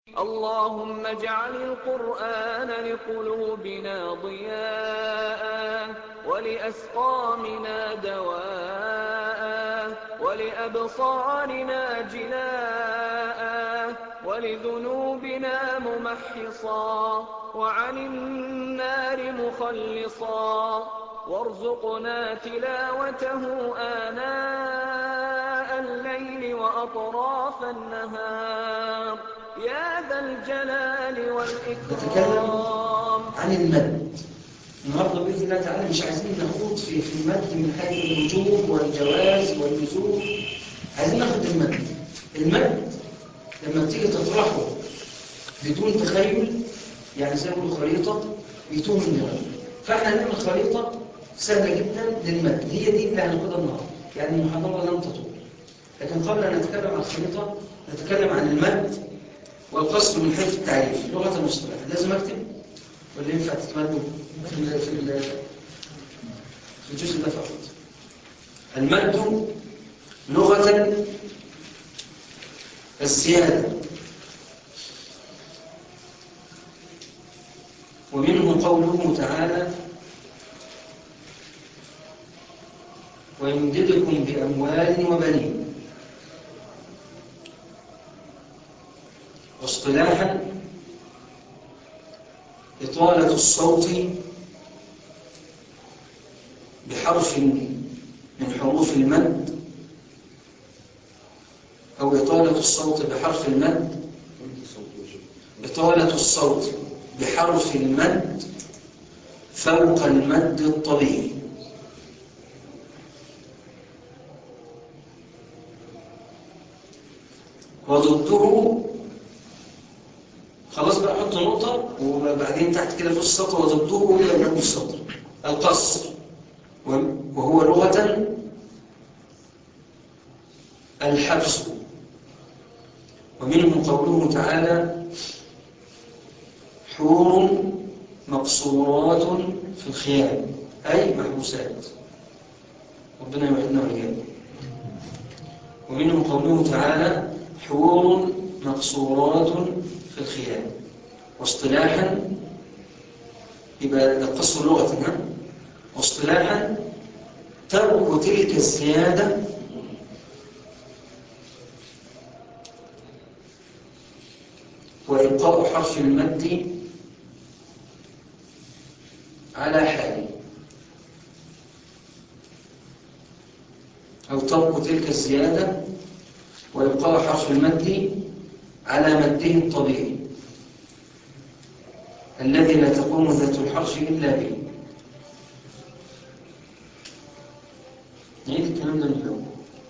اللهم اجعل القرآن لقلوبنا ضياء ولأسقامنا دواء ولأبصارنا جلاء ولذنوبنا ممحصا وعن النار مخلصا وارزقنا تلاوته آناء الليل وأطراف النهار يا ذا الجلال نتكلم والإكرام عن المد النهارده باذن الله تعالى مش عايزين نخوض في في المد من حيث الوجوب والجواز واللزوم عايزين ناخد المد المد لما بتيجي تطرحه بدون تخيل يعني زي ما بيقولوا خريطه بيتوه من دماغك فاحنا هنعمل خريطه سهله جدا للمد هي دي اللي هناخدها النهارده يعني المحاضره لن تطول لكن قبل ان نتكلم عن الخريطه نتكلم عن المد والقصد من حيث التعريف لغه المصطلح لازم اكتب ولا ينفع تتمدوا في ال- في ال- في الجزء ده فقط المد لغة الزيادة ومنه قوله تعالى ويمددكم بأموال وبنين واصطلاحا إطالة الصوت بحرف من حروف المد أو إطالة الصوت بحرف المد إطالة الصوت بحرف المد فوق المد الطبيعي وضده خلاص بقى حط نقطة وبعدين تحت كده في السطر وضده إلى جنب السطر القصر وهو لغة الحبس ومنه قوله تعالى حور مقصورات في الخيام أي محبوسات ربنا يوحدنا وإياكم ومنه قوله تعالى حور مقصورات في الخيام واصطلاحا يبقى القصر لغة ها؟ واصطلاحا ترك تلك الزيادة وإبقاء حرف المد على حاله أو ترك تلك الزيادة وإبقاء حرف المد على مده الطبيعي الذي لا تقوم ذات الحرف إلا به نعيد الكلام ده من الأول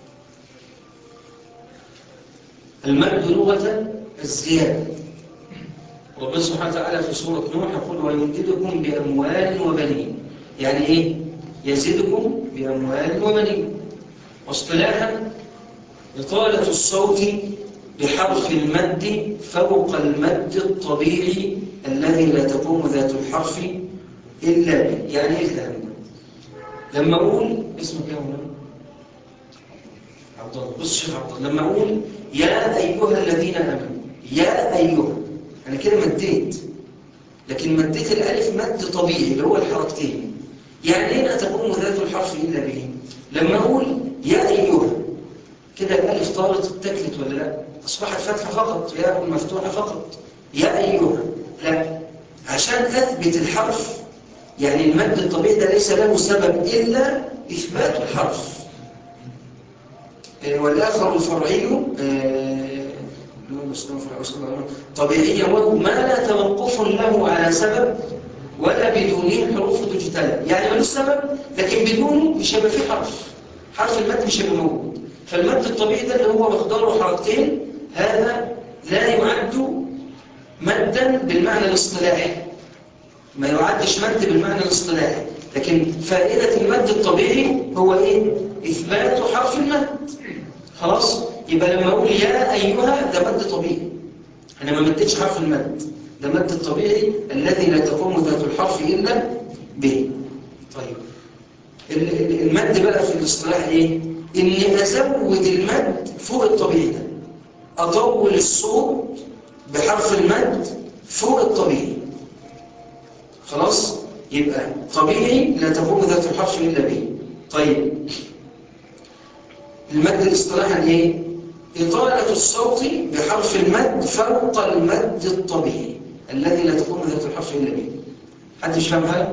المد لغة الزيادة ربنا سبحانه وتعالى في سورة نوح يقول ويمددكم بأموال وبنين يعني إيه؟ يزيدكم بأموال وبنين واصطلاحا إطالة الصوت بحرف المد فوق المد الطبيعي الذي لا تقوم ذات الحرف إلا به يعني إيه الكلام ده؟ لما أقول اسمك يا مولانا عبد الله بص شيخ عبد الله لما أقول يا أيها الذين آمنوا يا أيها أنا كده مديت لكن مديت الألف مد طبيعي اللي هو الحركتين يعني إيه لا تقوم ذات الحرف إلا به لما أقول يا أيها كده الألف طارت اتكلت ولا لا أصبحت فتحة فقط يا مفتوحة فقط يا أيها لا عشان أثبت الحرف يعني المد الطبيعي ده ليس له سبب إلا إثبات الحرف آه، والآخر الفرعي آه، اللهم صل على رسول الله طبيعي وهو ما لا توقف له على سبب ولا بدونه حروف تجتلى يعني ملوش سبب لكن بدونه مش هيبقى فيه حرف حرف المد مش هيبقى موجود فالمد الطبيعي ده اللي هو مقداره حركتين هذا لا يعد مدا بالمعنى الاصطلاحي ما يعدش مد بالمعنى الاصطلاحي لكن فائدة المد الطبيعي هو ايه اثبات حرف المد خلاص يبقى لما اقول يا ايها ده مد طبيعي انا ما مدتش حرف المد ده مد الطبيعي الذي لا تقوم ذات الحرف الا به طيب ال- ال- المد بقى في الاصطلاح ايه اني ازود المد فوق الطبيعي ده اطول الصوت بحرف المد فوق الطبيعي خلاص يبقى طبيعي لا تقوم ذات الحرف إلا به طيب المد الاصطلاحي ايه إطالة الصوت بحرف المد فوق المد الطبيعي الذي لا تقوم ذات الحرف إلا به حد مش فاهم حاجة؟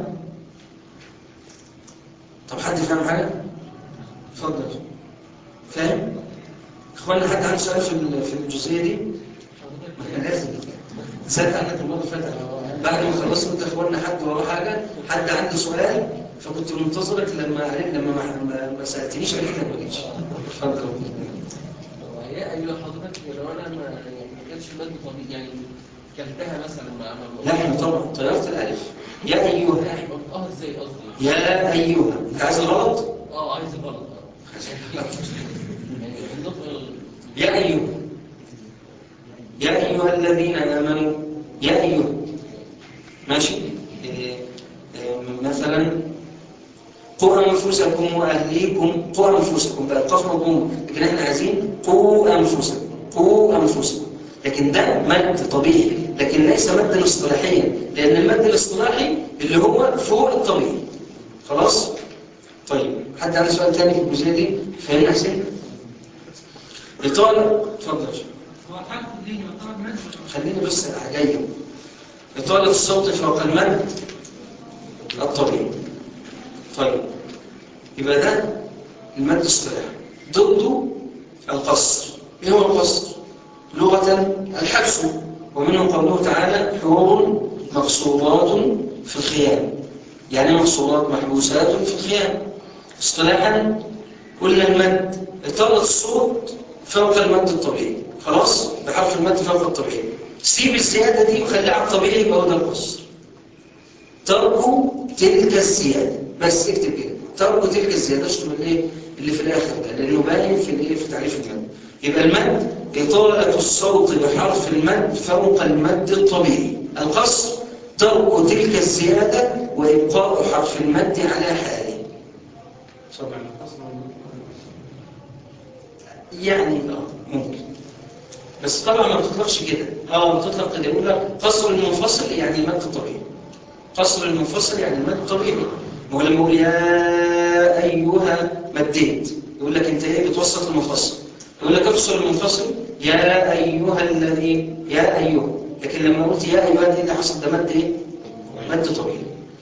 طب حد فاهم حاجة؟ اتفضل فاهم؟ اخوانا حد عنده سؤال في في الجزئية دي؟ ما كان لازم تصدق انك المرة اللي فاتت بعد ما خلصت قلت اخوانا حد وراه حاجة حد عنده سؤال فكنت منتظرك لما لما ما, ما, ما سألتنيش عليك ما جيتش اتفضل يا ايها حضرتك لو انا ما يعني ما كانش المد طبيعي يعني كلتها مثلا مع مع- لا احنا طبعا طيرت الالف يا ايها لا يبقى اه ازاي قصدي يا ايها انت عايز الغلط اه عايز غلط اه يعني بالنسبه يا ايها يا ايها الذين امنوا يا ايها ماشي إيه، إيه، مثلا قوا انفسكم واهليكم قوا انفسكم بقى القاف مضموم لكن احنا عايزين قوا انفسكم قوا انفسكم لكن ده مد طبيعي لكن ليس مدا اصطلاحيا لان المد الاصطلاحي اللي هو فوق الطبيعي خلاص طيب حد عنده سؤال تاني في الجزئيه دي فهمنا حسين اطاله اتفضل يا شيخ. هو حرف دي يعتبر مد خليني بس جاي إطالة الصوت فوق المد الطبيعي طيب يبقى ده المد الاصطلاحي ضده القصر ايه هو القصر لغة الحبس ومنه قوله تعالى حور مقصورات في الخيام يعني إيه مقصورات محبوسات في الخيام اصطلاحا قلنا المد إطالة الصوت فوق المد الطبيعي خلاص بحرف المد فوق الطبيعي سيب الزيادة دي وخليها على الطبيعي يبقى هو ده القصر تركوا تلك الزيادة بس اكتب كده تركوا تلك الزيادة اشتم الايه اللي في الاخر ده لانه باين في الايه في تعريف المد يبقى المد إطالة الصوت بحرف المد فوق المد الطبيعي القصر ترك تلك الزيادة وإبقاء حرف المد على حاله طبعا يعني اه ممكن بس طبعا ما بتطلقش كده اه بتطلق كده يقول لك قصر المنفصل يعني المد الطبيعي قصر المنفصل يعني المد الطبيعي هو لما يقول يا ايها مديت يقول لك انت ايه بتوسط المنفصل يقول لك اقصر المنفصل يا ايها الذي يا ايها لكن لما قلت يا ايها دي اللي حصل ده مد ايه مد طبيعي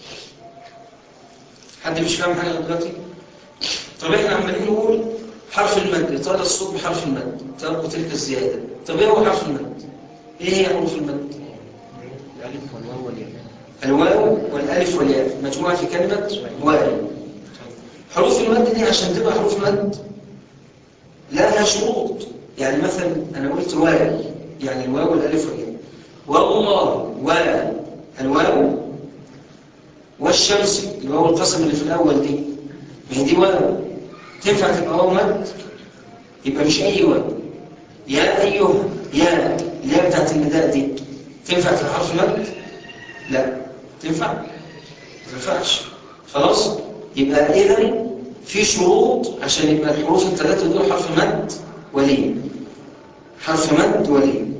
حد مش فاهم حاجه دلوقتي طب احنا عمالين نقول حرف المد طال الصوت بحرف المد ترك تلك الزياده طب ايه هو حرف المد ايه هي حروف المد الالف والواو والياء الواو والالف والياء مجموعه في كلمه واو حروف المد دي عشان تبقى حروف مد لها شروط يعني مثلا انا قلت واو يعني الواو والالف والياء والله والواو والشمس اللي هو القسم اللي في الاول دي ما هي دي واو تنفع تبقى واو مد يبقى مش اي واو يا ايها يا اللي هي بتاعت النداء دي تنفع تبقى حرف مد لا تنفع ما تنفعش خلاص يبقى اذا في شروط عشان يبقى الحروف الثلاثه دول حرف مد ولين حرف مد ولين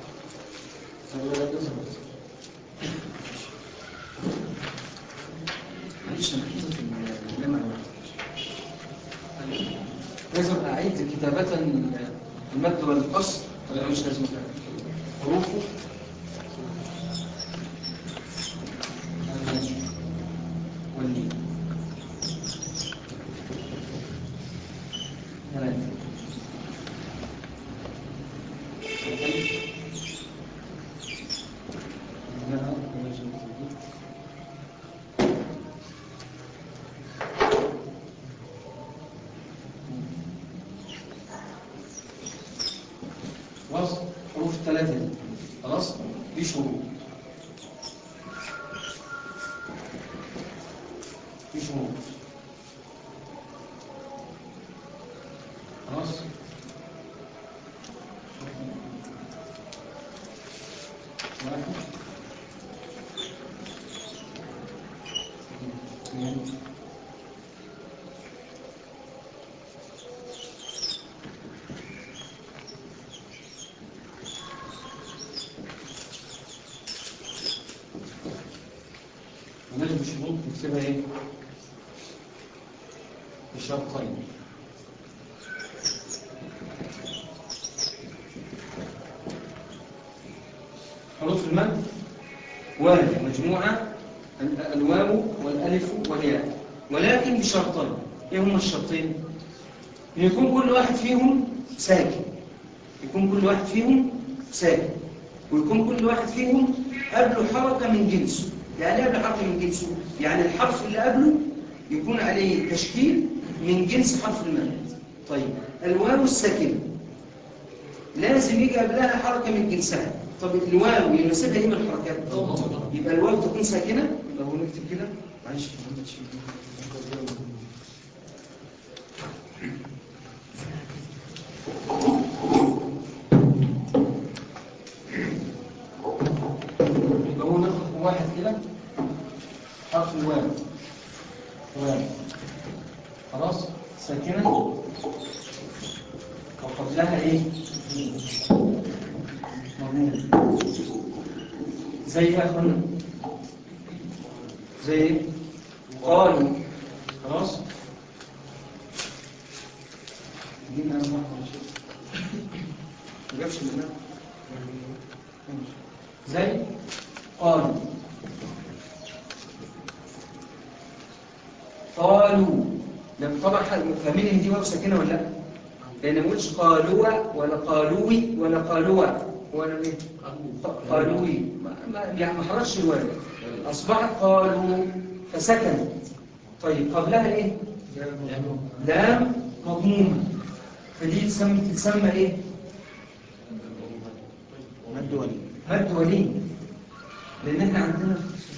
معلش انا حفظت الجامعة لازم اعيد كتابة المد والقصر ولا مش لازم حروفه واللي خلاص حروف الثلاثة دي خلاص دي شروط دي شروط خلاص واحد اثنين بشروط نكتبها ايه بشرطين حروف المد واو مجموعة ال- الواو والألف والياء ولكن بشرطين ايه هما الشرطين ان يكون كل واحد فيهم ساكن يكون كل واحد فيهم ساكن ويكون كل واحد فيهم قبله حركة من جنسه يعني ايه قبله حركة من جنسه يعني الحرف اللي قبله يكون عليه تشكيل من جنس حرف المد طيب الواو الساكنة لازم يجي قبلها حركة من جنسها طب الواو يناسبها ايه من الحركات يبقى الواو تكون ساكنة لو نكتب كده معلش محمد شيخ يبقى هو ناخد واحد كده حرف الواو واو خلاص ساكنة وقبلها ايه مضمون زي ايه يا اخوانا زي ايه قالوا خلاص دي انا واحد ولا شيء ما جابش منها زي قالوا قالوا لما طبعا حد- فاهمين ان دي واو ساكنه ولا لا لان ما قلتش قالوا ولا قالوي ولا قالوا ولا ايه قالوي ما ما- يعني ما حركش الواو اصبحت قالوا فسكنت طيب قبلها ايه لام مضمومه فدي تسمى تسمى ايه مد ولي مد ولي لان احنا عندنا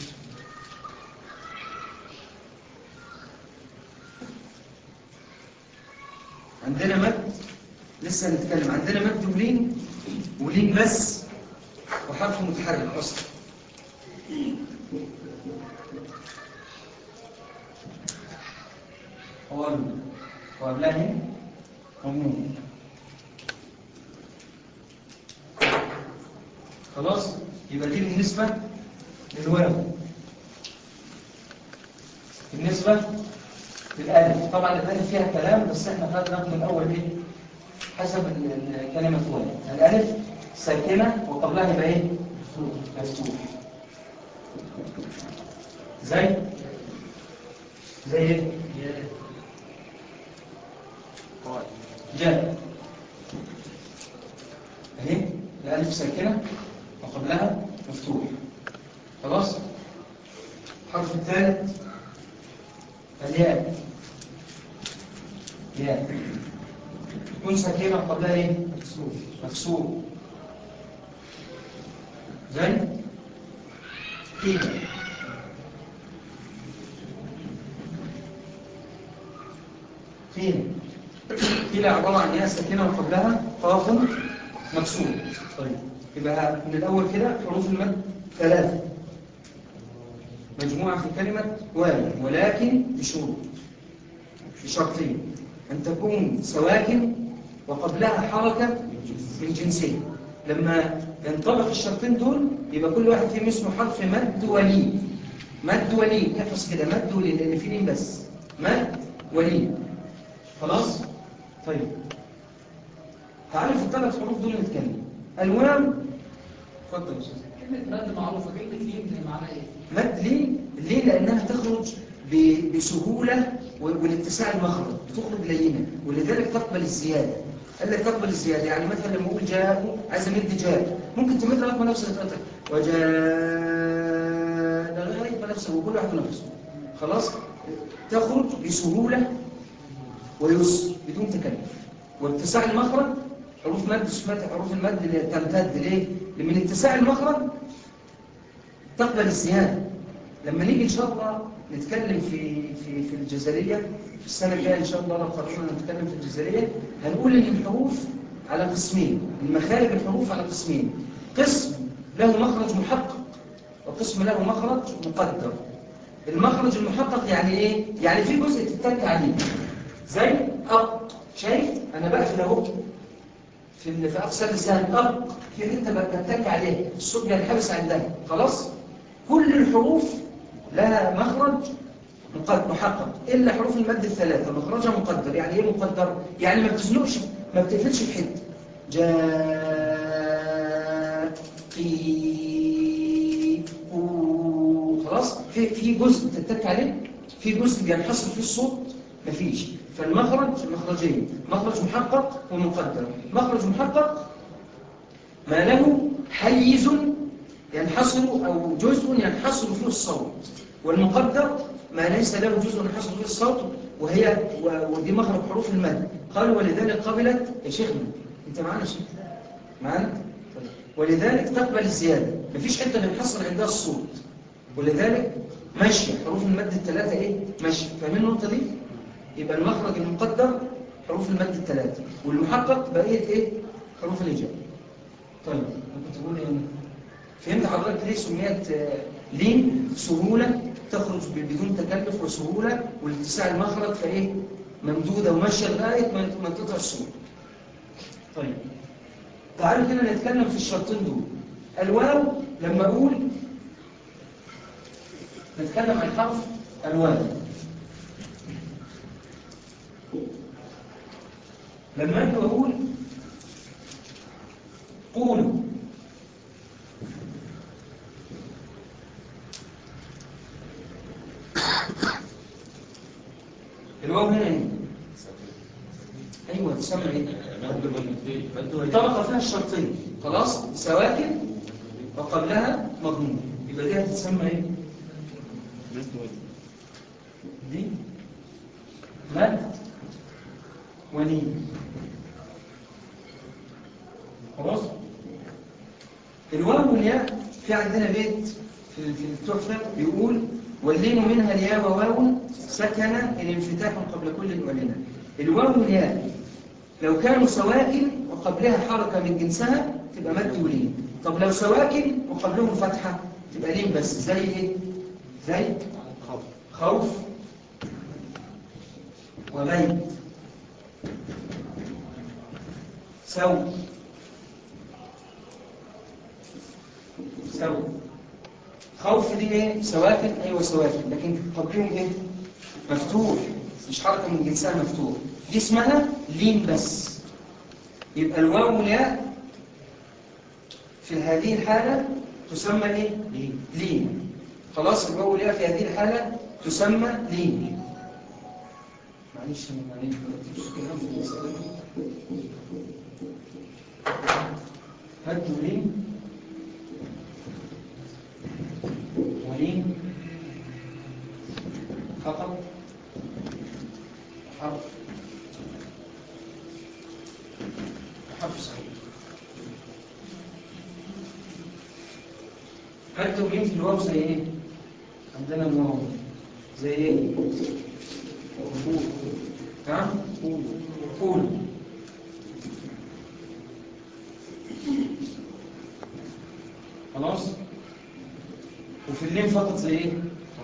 عندنا مد لسه هنتكلم عندنا مد ولين ولين بس وحرف متحرك اصلا قالوا وقبلها ايه مضمون خلاص يبقى دي بالنسبة للواو بالنسبة للألف طبعا الألف فيها كلام بس احنا خدنا ناخد الأول ايه حسب ال- ال- كلمة واو الألف ساكنة وقبلها يبقى ايه مفتوح زي زي ايه قال جاء اهي الالف ساكنه وقبلها مفتوح خلاص الحرف الثالث الياء ياء تكون ساكنه وقبلها ايه مكسور مكسور زي قيل قيل قيل عبارة عن ياء ساكنة وقبلها قاف مكسور طيب يبقى من الأول كده حروف المد ثلاثة مجموعة في كلمة واو ولكن بشروط بشرطين أن تكون سواكن وقبلها حركة من جنسين لما ينطبق الشرطين دول يبقى كل واحد فيهم اسمه حرف مد ولي مد ولي احفظ كده مد ولي لأن في لين بس مد ولي خلاص طيب تعالوا في الثلاث حروف دول نتكلم الواو اتفضل يا استاذ كلمة مد معروفة كلمة لين معناها ايه؟ مد ليه؟ ليه؟ لأنها تخرج ب- بسهولة و- والاتساع المخرج بتخرج لينة ولذلك تقبل الزيادة قال لك تقبل الزيادة يعني مثلا لما أقول جاء عايز أمد جاء ممكن تمد لغاية ما نفسك تتقطع وجاء لغاية ما نفسك وكل واحد نفسه خلاص تخرج بسهولة ويسر بدون تكلف واتساع المخرج حروف مد اسمها حروف المد اللي تمتد ليه؟ لأن من اتساع المخرج تقبل الزيادة لما نيجي إن شاء الله نتكلم في في في الجزرية في السنة الجاية إن شاء الله لو قررنا نتكلم في الجزرية هنقول إن الحروف على قسمين المخارج الحروف على قسمين قسم له مخرج محقق وقسم له مخرج مقدر المخرج المحقق يعني إيه؟ يعني في جزء تتك عليه زي أب شايف أنا بقفل أهو في ال- في أقصى اللسان أب في حتة بتك عليه الصوت بينحبس عندها خلاص كل الحروف لها مخرج مقد- محقق إلا حروف المد الثلاثة مخرجها مقدر يعني إيه مقدر؟ يعني ما بتزنقش ما بتقفلش في حتة جاء قي قو. خلاص في في جزء تتك عليه في جزء بينحصر فيه الصوت مفيش فالمخرج مخرجين مخرج محقق ومقدر مخرج محقق ما له حيز ينحصر أو جزء ينحصر فيه الصوت والمقدر ما ليس له جزء ينحصر فيه الصوت وهي و- ودي مخرج حروف المد قالوا ولذلك قبلت يا شيخنا انت معانا يا شيخ معانا طيب. ولذلك تقبل الزيادة مفيش حتة ينحصر عندها الصوت ولذلك ماشية حروف المد الثلاثة ايه ماشية فاهمين النقطة دي يبقى المخرج المقدر حروف المد الثلاثة والمحقق بقية ايه حروف الإجابة طيب كنت بقول ايه فهمت حضرتك ليه سميت آه، لين سهولة تخرج ب- بدون تكلف وسهولة والاتساع المخرج فايه ممدودة وماشية لغاية ما ما تقطع الصوت طيب تعالوا كده نتكلم في الشرطين دول الواو لما اقول نتكلم عن حرف الواو لما اجي اقول قولوا الواو هنا ايه ايوه تسمى ايه طبقه فيها الشرطين خلاص سواكن وقبلها مضمون يبقى دي هتتسمى ايه دي مد ولين خلاص الواو والياء في عندنا بيت في في التحفة بيقول واللين منها الياء وواو سكن الانفتاح قبل كل الولينة الواو والياء لو كانوا سواكن وقبلها حركة من جنسها تبقى مد ولين طب لو سواكن وقبلهم فتحة تبقى لين بس زي ايه زي خوف وبيت سو سو خوف دي ايه سواكن ايوه سواكن لكن قبلهم ايه مفتوح مش حركه من جنسها مفتوح دي اسمها لين بس يبقى الواو والياء في هذه الحاله تسمى ايه لين لين خلاص الواو والياء في هذه الحاله تسمى لين معلش انا معلش ما ركزتش كلام في المساله دي. هاتوا لين ولين فقط حرف حرف صحيح هاتوا لين في الواو زي ايه عندنا الواو زي ايه ها قول خلاص وفي اللين فقط زي ايه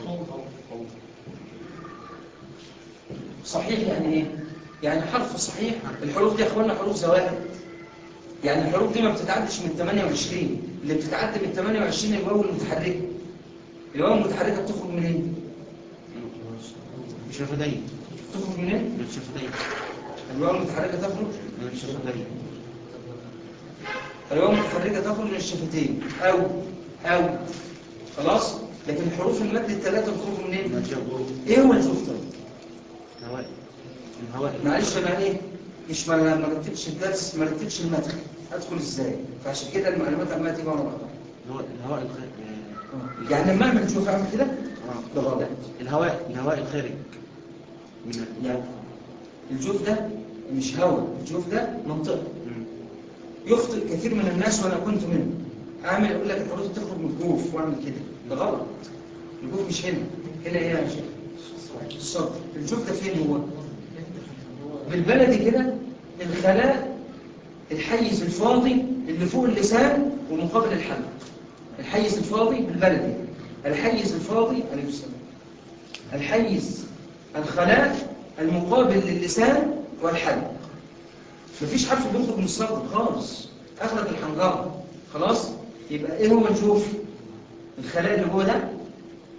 صحيح يعني ايه يعني حرف صحيح الحروف دي يا اخوانا حروف زوائد يعني الحروف دي ما بتتعدش من 28 اللي بتتعدى من 28 الواو المتحركه الواو المتحركه بتخرج منين شفتين تخرج منين من شفتين الواو المتحركه تخرج من شفتين الواو المتحركه تخرج من الشفتين او او خلاص لكن حروف المد الثلاثه بتخرج منين من شفتين ايه هو الجوف طيب هواء من هواء معلش انا ايه مش ما ما رتبتش الدرس ما رتبتش المدخل ادخل ازاي فعشان كده المعلومات عماله تيجي ورا بعضها الهواء الهواء الخارج آه. يعني لما اعمل جوف اعمل كده ده غلط الهواء الهواء الخارج من لا الجوف ده مش هواء الجوف ده منطقه مم. يخطئ كثير من الناس وانا كنت منهم اعمل اقول لك الحروف تخرج من الجوف واعمل كده ده غلط الجوف مش هنا هنا ايه يا شيخ الصدر الجوف ده فين هو بالبلدي كده الخلاء الحيز الفاضي اللي فوق اللسان ومقابل الحلق الحيز الفاضي بالبلدي الحيز الفاضي عليه السلام الحيز الخلاء المقابل للسان والحلق مفيش حرف بيخرج من الصدر خالص اخرج الحنجره خلاص يبقى ايه هو الجوف الخلايا اللي جوه ده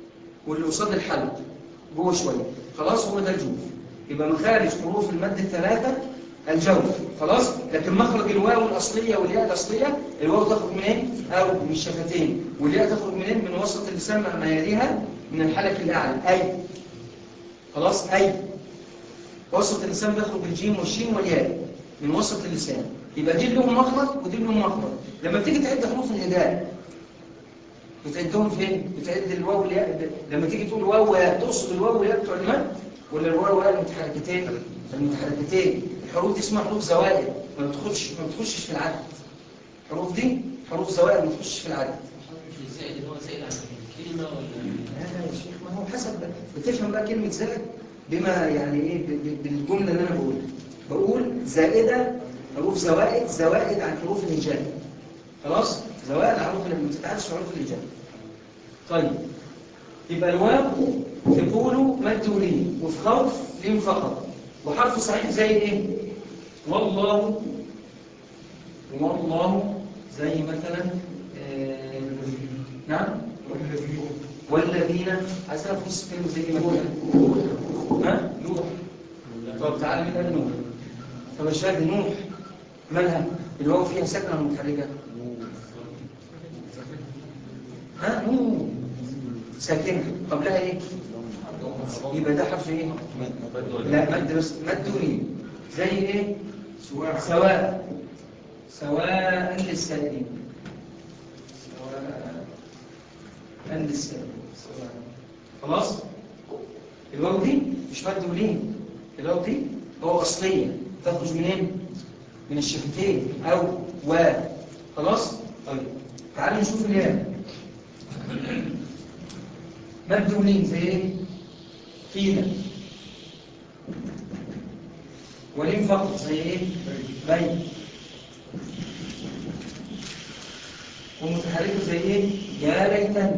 واللي قصاد الحلق جوه شويه خلاص هو ده الجوف يبقى مخارج حروف المد الثلاثه الجوف خلاص لكن مخرج الواو الاصليه والياء الاصليه الواو تخرج منين او من الشفتين والياء تخرج منين من وسط اللسان مع ما يليها من الحلق الاعلى اي خلاص اي وسط اللسان بيخرج الجيم والشين والياء من وسط اللسان يبقى دي لهم مخرج ودي لهم مخرج لما بتيجي تعد حروف النداء بتعدهم فين بتعد الواو والياء لما تيجي تقول واو وياء تقصد الواو والياء بتوع المد ولا الواو والياء المتحركتين المتحركتين الحروف دي اسمها حروف زوائد ما بتخش ما بتخشش في العدد الحروف دي حروف زوائد ما بتخشش في العدد مش الزائد اللي هو زائد عن الكلمة ولا لا لا يا شيخ ما هو حسب بقى. بتفهم بقى كلمة زائد بما يعني ايه ب- ب- بالجملة اللي انا بقولها بقول زائدة حروف زوائد زوائد عن حروف الهجاء خلاص زوائد عن حروف ما تتعدش حروف الهجاء طيب يبقى الواو تقول مد ولين وفي خوف لين فقط وحرف صحيح زي ايه والله والله زي مثلا آه، نعم والذين عايز اعرف نص كلمه زي ايه مثلا ها نوح طب تعالى من قال نوح طب يا شباب نوح مالها الواو فيها ساكنه ولا متحركه ها نوح ساكنه قبلها ايه يبقى ده حرف ايه لا مد بس مد ولين زي ايه سواء سواء للسائلين سواء للسائلين سواء خلاص الواو دي مش مد ولين الواو دي هو أصلية تخرج منين من الشفتين أو و خلاص طيب تعالوا نشوف الياء مد ولين زي ايه قيل ولين فقط زي ايه بين ومتحركه زي ايه يا ليتني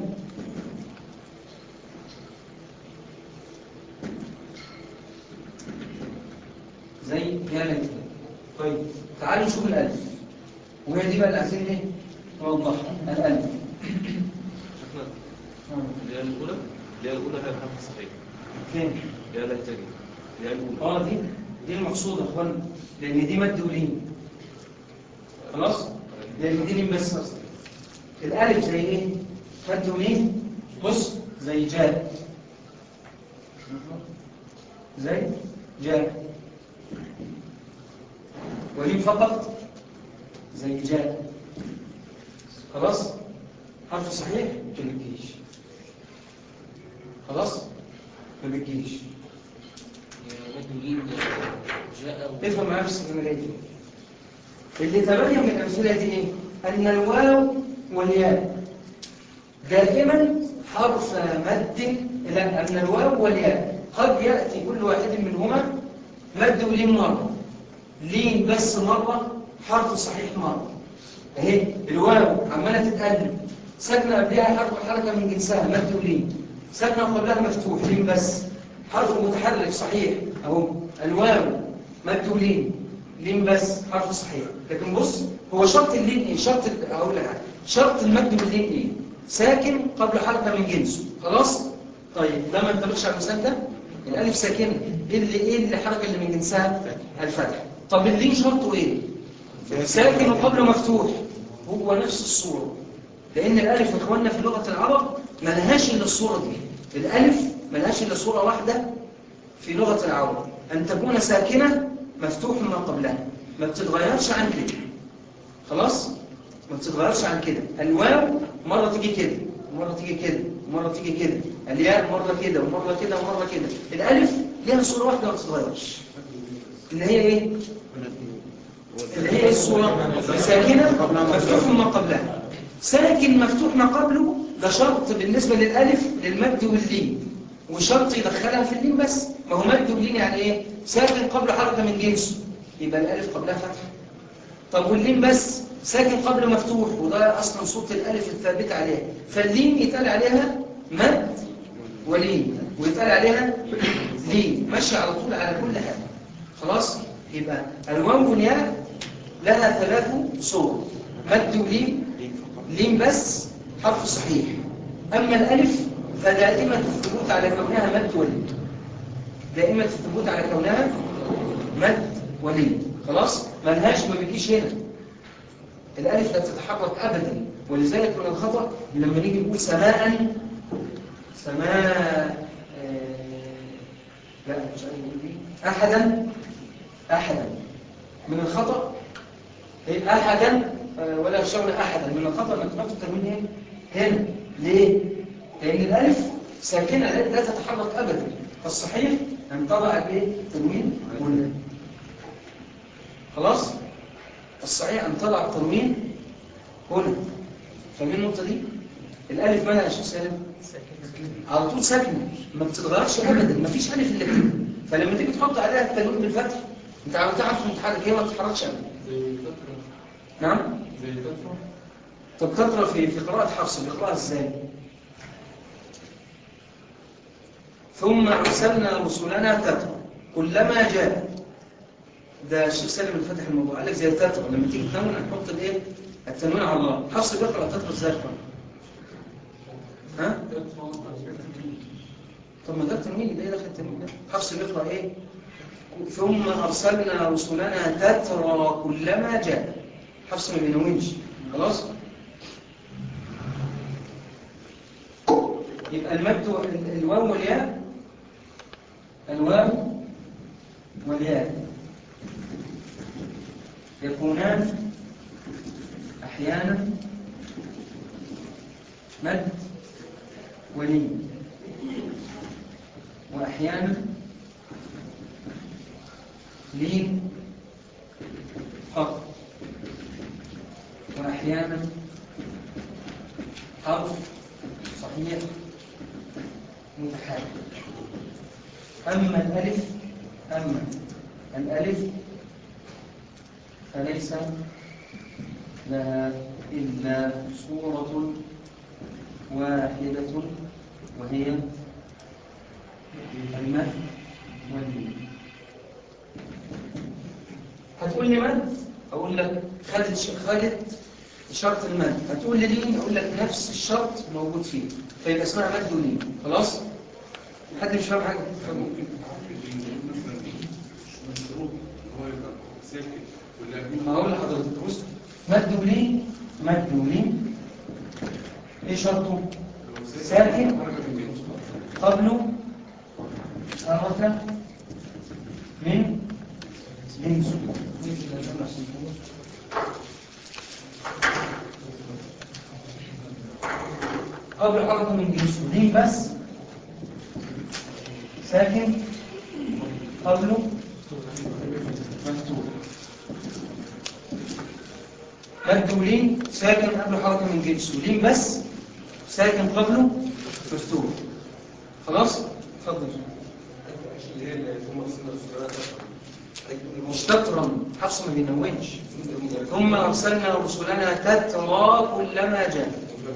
زي يا ليتني طيب تعالوا نشوف الالف وهي دي بقى اللي عايزين ايه نوضحها الالف شفنا اللي هي الأولى اللي هي الأولى هي الحرف الصحيح فين اللي هي ليتني اللي هي الأولى اه دي دي المقصودة يا اخوانا لان دي مد ولين خلاص لان دي لين بس اصلا الالف زي ايه مد ولين بص زي جاء زي جاء ولين فقط زي جاء خلاص حرف صحيح ما بتجيش خلاص ما بتجيش مد ولين جاء و- افهم معايا بس انا جاي فين. اللي تبين من الامثله دي ايه ان الواو والياء دائما حرف مد لا ان الواو والياء قد ياتي كل واحد منهما مد ولين مره لين بس مره حرف صحيح مره اهي الواو عماله تتقلب ساكنه قبلها حرف حركه من جنسها مد ولين ساكنه قبلها مفتوح لين بس حرف متحرك صحيح اهو الواو مد ولين لين بس حرف صحيح لكن بص هو شرط اللين ايه شرط ال- اقول لك حاجة. شرط المد واللين ايه ساكن قبل حركه من جنسه خلاص طيب ده ما ينطبقش على المثال ده الالف ساكنه ايه اللي ايه اللي الحركه اللي من جنسها الفتح طب اللين شرطه ايه ساكن وقبله مفتوح هو نفس الصوره لان الالف يا اخواننا في لغه العرب ما لهاش الا الصوره دي الالف ما لهاش الا صوره واحده في لغه العرب ان تكون ساكنه مفتوح ما قبلها ما بتتغيرش عن كده خلاص ما بتتغيرش عن كده الواو مره تيجي كده ومره تيجي كده ومره تيجي كده الياء مره كده ومره كده ومره كده الالف ليها صوره واحده ما بتتغيرش اللي هي ايه اللي هي الصورة ساكنة مفتوح ما قبلها ساكن مفتوح ما قبله ده شرط بالنسبة للألف للمد واللين وشرط يدخلها في اللين بس ما هو مد واللين يعني ايه ساكن قبل حركة من جنسه يبقى الألف قبلها فتح طب واللين بس ساكن قبل مفتوح وده أصلا صوت الألف الثابت عليها فاللين يتقال عليها مد ولين ويتقال عليها لين ماشي على طول على كل حاجة خلاص يبقى الواو والياء لها ثلاث صور مد ولين لين بس حرف صحيح أما الألف فدائمة الثبوت على كونها مد ولي دائمة الثبوت على كونها مد ولي خلاص ملهاش ما بيجيش هنا الألف لا تتحرك أبدا ولذلك من الخطأ لما نيجي نقول سماء سماء آه، لا مش عارف نقول ايه أحدا أحدا من الخطأ إيه أحدا آه، ولا يخشون أحدا من الخطأ انك تحط التنوين ايه هنا ليه؟ لأن الألف ساكنة لا لا تتحرك أبدا فالصحيح أن تضع الايه التنوين هنا خلاص الصحيح أن تضع التنوين هنا فاهمين النقطة دي؟ الألف مالها يا شيخ سالم؟ على طول ساكنة ما بتتغيرش أبدا ما فيش ألف إلا كده فلما تيجي تحط عليها التنوين بالفتح أنت عم تعرف متحرك هي ما بتتحركش أبدا زي الفترة نعم؟ زي الفترة طب تقرأ في في قراءة حفص بيقرأها ازاي؟ ثم أرسلنا رسلنا تترى كلما جاء ده الشيخ سالم اللي فتح الموضوع قال لك زي التترى لما تيجي تنون هنحط الايه؟ التنوين على الله حفص بيقرأ تترى ازاي يا اخوان؟ ها؟ طب ما ده التنوين يبقى ايه دخل التنوين ده؟ حفص بيقرأ ايه؟ ثم أرسلنا رسلنا تترى كلما جاء حفص ما بينونش خلاص؟ يبقى المد ال- الواو والياء الواو والياء يكونان أحيانا مد ولي وأحيانا لين فقط وأحيانا حرف صحيح متحرك أما الألف أما الألف فليس لها إلا صورة واحدة وهي المد والميم هتقول لي مد أقول لك خدت ش- خدت شرط المد هتقول لي لين أقول لك نفس الشرط موجود فيه فيبقى اسمها مد ولين خلاص حد مش فاهم حاجة ممكن تعرف مثلا مش مشروط ان هو يبقى ساكن ولا ما هقول لحضرتك بص مد ولين مد ولين ايه شرطه ساكن قبله حركة من جنس قبل حركة من جنسه لين بس ساكن قبله مفتوح مد ولين ساكن قبله حركة من جنسه لين بس ساكن قبله مفتوح خلاص اتفضل اللي هي ثم ارسلنا رسلنا مش تترا حفص ما بينونش ثم ارسلنا رسلنا تترى كلما جاء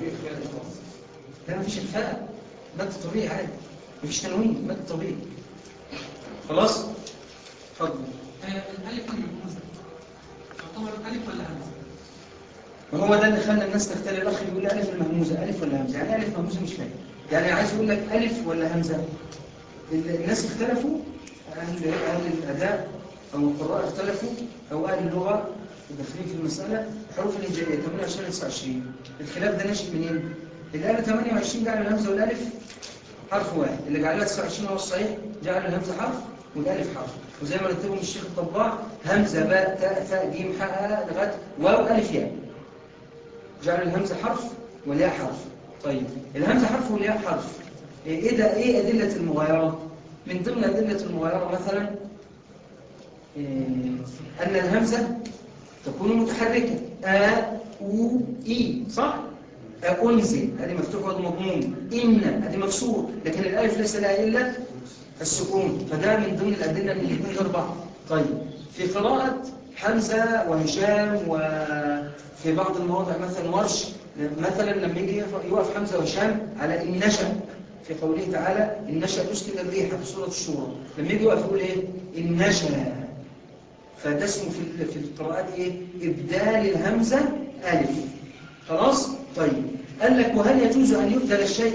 لا مفيش اخفاء مد طبيعي عادي مفيش تنوين مد طبيعي خلاص اتفضل الألف المهموزة تعتبر ألف ولا همزة؟ ما هو ده اللي خلى الناس تختلف الاخ يقول لي الف المهموزه الف ولا همزه يعني إيه الف مهموزه مش فاهم يعني عايز يقول لك الف ولا همزه ال- الناس اختلفوا اهل اهل الاداء او القراء اختلفوا او اهل اللغه داخلين في المساله الحروف الهجائيه 28 29 الخلاف ده ناشئ منين اللي قال 28 جعل الهمزه والالف حرف واحد اللي جعلها 29 هو الصحيح جعل الهمزه حرف والالف حرف وزي ما رتبهم الشيخ الطباع همزه باء تاء ثاء جيم حاء هاء لغايه واو الف ياء جعل الهمزة حرف والياء حرف طيب الهمزة حرف والياء حرف ايه ده ايه أدلة المغايرة من ضمن أدلة المغايرة مثلا إيه أن الهمزة تكون متحركة آ أو إي صح أنزل هذه مفتوح ومضموم إن هذه مكسور لكن الألف ليس لها إلا السكون فده من ضمن الأدلة من الاثنين غير بعض طيب في قراءة حمزة وهشام وفي بعض المواضع مثلا ورش مثلا لما يجي يقف حمزة وهشام على إن نشأ في قوله تعالى إن نشأ نسكن الريح في سورة الشورى لما يجي يقف يقول إيه إن نشأ فده اسمه في في القراءات إيه إبدال الهمزة ألف خلاص طيب قال لك وهل يجوز أن يبدل الشيء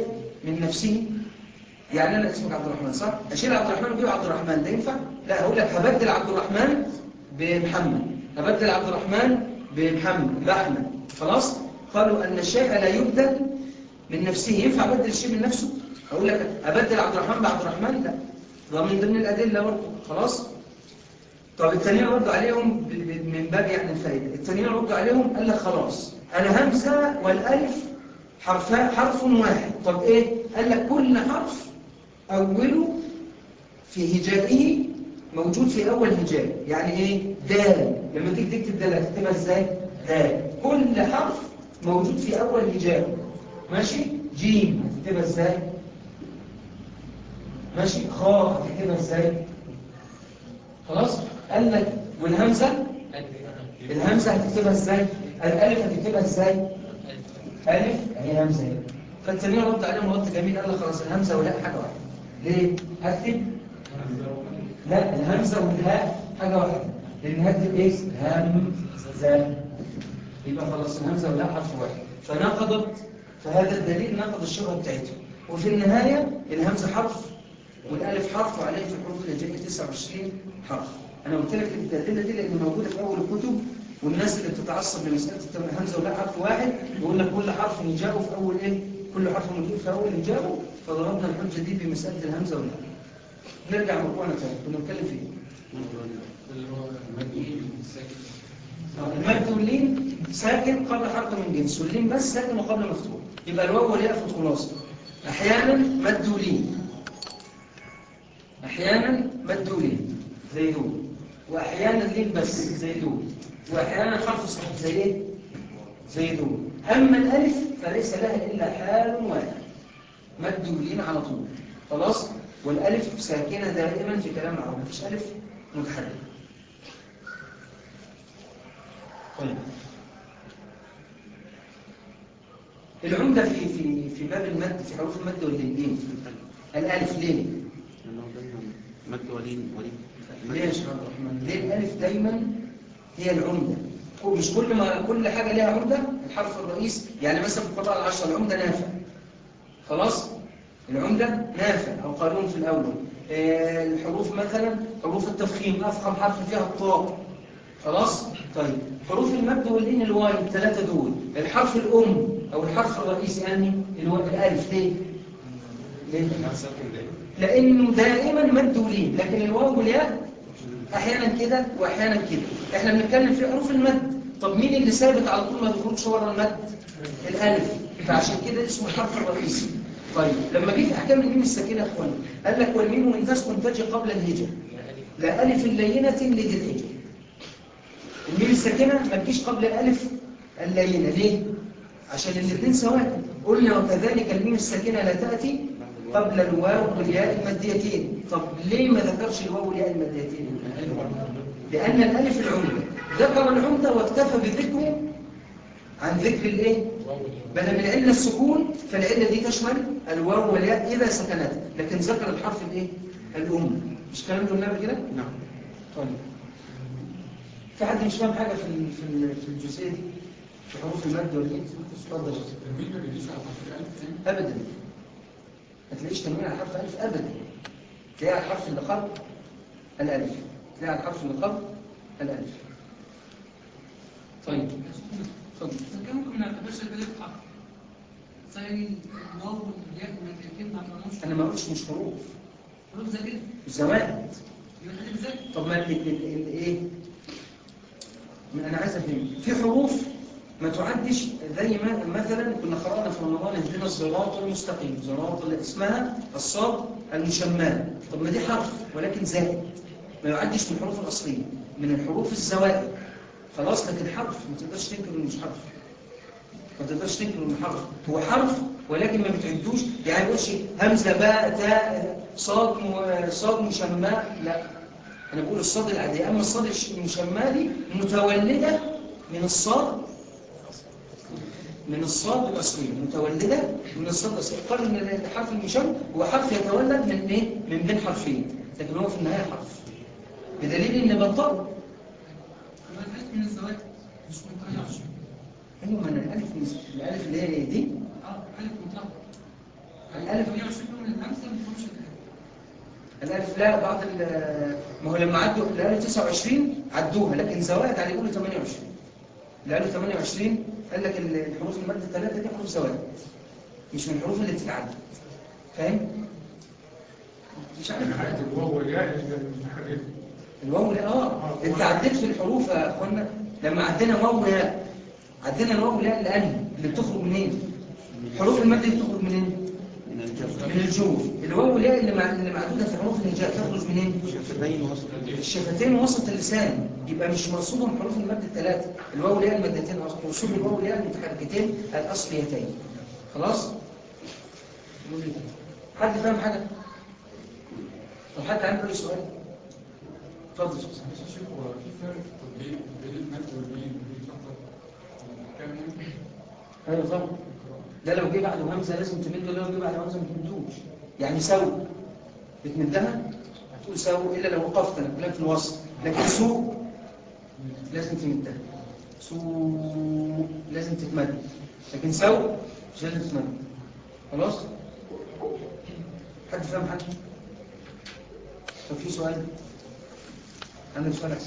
من نفسه يعني انا اسمك عبد الرحمن صح اشيل عبد الرحمن واجيب عبد الرحمن ده ينفع لا هقول لك هبدل عبد الرحمن بمحمد هبدل عبد الرحمن بمحمد باحمد خلاص قالوا ان الشيء لا يبدل من نفسه ينفع ابدل الشيء من نفسه اقول لك ابدل عبد الرحمن بعبد الرحمن لا ده من ضمن الادله برضه خلاص طب التانيين ردوا عليهم ب- ب- من باب يعني الفائده التانيين ردوا عليهم قال لك خلاص الهمزه والالف حرفا حرف واحد طب ايه قال لك كل حرف اوله في هجائه موجود في اول هجاء يعني ايه دال لما تيجي تكتب دال هتكتبها ازاي دال كل حرف موجود في اول هجاء ماشي جيم هتكتبها ازاي ماشي خاء هتكتبها ازاي خلاص قال لك والهمزه الهمزه هتكتبها ازاي الالف هتكتبها ازاي الف هي همزه هنا فالتانيين رد عليهم رد جميل قال لك خلاص الهمزه والهاء حاجه واحده ليه هكتب لا الهمزه والهاء حاجه واحده لان هكتب ايه همزه يبقى خلاص الهمزه والهاء حرف واحد فنقضت فهذا الدليل نقض الشبهه بتاعته وفي النهايه الهمزه حرف والالف حرف وعليه في الحروف الهجائيه 29 حرف انا قلت لك الادله دي لان موجوده في اول الكتب والناس اللي بتتعصب لمساله الهمزه والهاء حرف واحد يقول لك كل حرف هجاؤه في اول ايه كل حرف موجود في اول هجاؤه فضربنا الحجه دي بمساله الهمزه والهاء نرجع مرجوعنا تاني كنا بنتكلم في ايه اللي هو مجيء ساكن المد واللين ساكن قبل حرف من جنس واللين بس ساكن وقبل مفتوح يبقى الواو والياء في الخلاصه احيانا مد ولين احيانا مد ولين زي دول واحيانا لين بس زي دول واحيانا حرف صحيح زي ايه زي دول اما الالف فليس لها الا حال واحد مد ولين على طول خلاص والالف ساكنه دائما في كلام العرب مفيش الف متحرك طيب العمدة في في في باب المد في حروف المد واللين الألف ليه؟ لأنه دايما مد ولين ولين ليه يا شيخ عبد الرحمن؟ ليه الألف دايما هي العمدة؟ هو مش كل ما كل حاجة ليها عمدة الحرف الرئيس يعني مثلا في القطاع العشرة العمدة نافع خلاص؟ العمدة نافع أو قانون في الأول آه، الحروف مثلا حروف التفخيم أفخم حرف فيها الطاء خلاص طيب حروف المد واللين الواي الثلاثه دول الحرف الام او الحرف الرئيسي يعني الو... الالف ليه ليه لانه دائما مد ولين لكن الواو والياء احيانا كده واحيانا كده احنا بنتكلم في حروف المد طب مين اللي ثابت على طول ما بيخرجش بره المد الالف فعشان كده اسمه الحرف الرئيسي طيب لما جه في احكام الميم الساكنه يا اخوانا قال لك والميم ان تسكن تجي قبل الهجه لا الف لينه لذي الهجه الميم الساكنة ما تجيش قبل الألف اللينة ليه؟ عشان الاثنين سواء قلنا وكذلك الميم الساكنة لا تأتي قبل الواو والياء الماديتين طب ليه ما ذكرش الواو والياء الماديتين؟ لأن الألف العمدة ذكر العمدة واكتفى بذكره عن ذكر الايه؟ بدل من العلة السكون فالعلة دي تشمل الواو والياء إذا سكنت لكن ذكر الحرف الايه؟ الأم مش كلام قلنا قبل كده؟ نعم طيب في حد مش فاهم حاجة في ال- في ال- في الجزئية دي في حروف المد واللين اتفضل الميم ما بيجيش على حرف الألف تاني ابدا ما تلاقيش تنوين على حرف الف ابدا تلاقي على الحرف اللي قبل الالف تلاقي على الحرف اللي قبل الالف طيب اتفضل فكان ممكن ما نعتبرش البداية حرف زي الواو والياء والكلمة ما اعتبرناش انا ما قلتش مش حروف حروف زي كده زوائد يبقى خلي ازاي؟ طب ما ال- ال- ال- ايه ما انا عايز افهم في حروف ما تعدش زي ما مثلا كنا قرانا في رمضان اهدنا الصراط المستقيم صراط اللي اسمها الصاد المشمال طب ما دي حرف ولكن زائد ما يعدش من الحروف الاصليه من الحروف الزوائد خلاص لكن حرف ما تقدرش تنكر انه مش حرف ما تقدرش تنكر انه حرف هو حرف ولكن ما بتعدوش يعني ما يقولش همزه باء تاء صاد م- صاد مشماء لا انا بقول الصاد العادي اما الصاد الش- المشمالي متولده من الصاد من الصاد الاصلي متولده من الصاد الاصلي قال ان الحرف المشم هو حرف يتولد من ايه من بين حرفين لكن هو في النهايه حرف بدليل ان بنطق يبقى الألف من الزواج مش متغيرش ايوه من الالف من الالف اللي هي دي اه ألف مطلق ألف 28 من الهمزة ما بيكونش الألف. الألف لا بعض ال- ما هو لما عدوا اللي قالوا 29 عدوها لكن زوائد على يقولوا 28 اللي قالوا 28 قال لك ال- الحروف المادة الثلاثة دي حروف زوائد مش من الحروف اللي بتتعدى فاهم؟ مش عارف حاجة الواو والياء اللي المتحركة الواو لا اه انت عديت في الحروف يا اخوانا لما عدينا واو ياء عدينا الواو ياء الأنهي اللي بتخرج منين؟ حروف المادة اللي بتخرج منين؟ من الجر من الجوف الواو والياء اللي مع... اللي معدودة في حروف الهجاء تخرج منين؟ شفتين وسط الشفتين وسط اللسان يبقى مش مرصودهم حروف المد الثلاثة الواو والياء المادتين مرصود الواو والياء المتحركتين الأصليتين خلاص حد فاهم حاجة لو حد عنده أي سؤال اتفضل يا أستاذ. بس يا شيخ هو في فرق في التطبيق بين المد والبين في فقط كان ممكن ايوه طبعا لا لو جه بعده همزه لازم تمد ولا لو جه بعده همزه ما تمدوش يعني سو بتمدها هتقول سو الا لو وقفت انا بقول لك في الوسط لكن سو لازم تمدها سو لازم تتمد لكن سو مش لازم تتمد خلاص حد فاهم حاجه طب في سؤال عندك سؤال احسن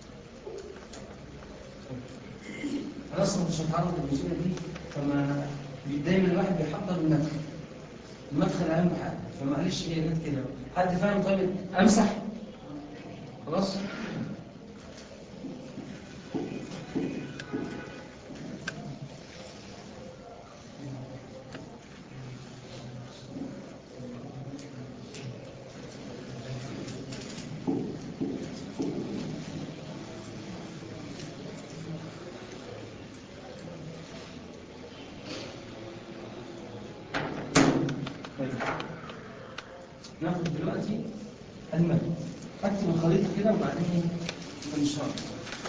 انا اصلا مش هتعرض للجزئيه دي فما دايما الواحد بيحضر المدخل المدخل اهم حاجه فمعلش هي جت كده حد فاهم طيب امسح خلاص طيب ناخد دلوقتي المد اكتب الخريطه كده وبعدين ان شاء الله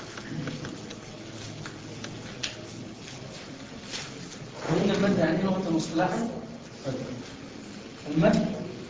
قلنا المد يعني ايه لغه مصطلحا طيب. المد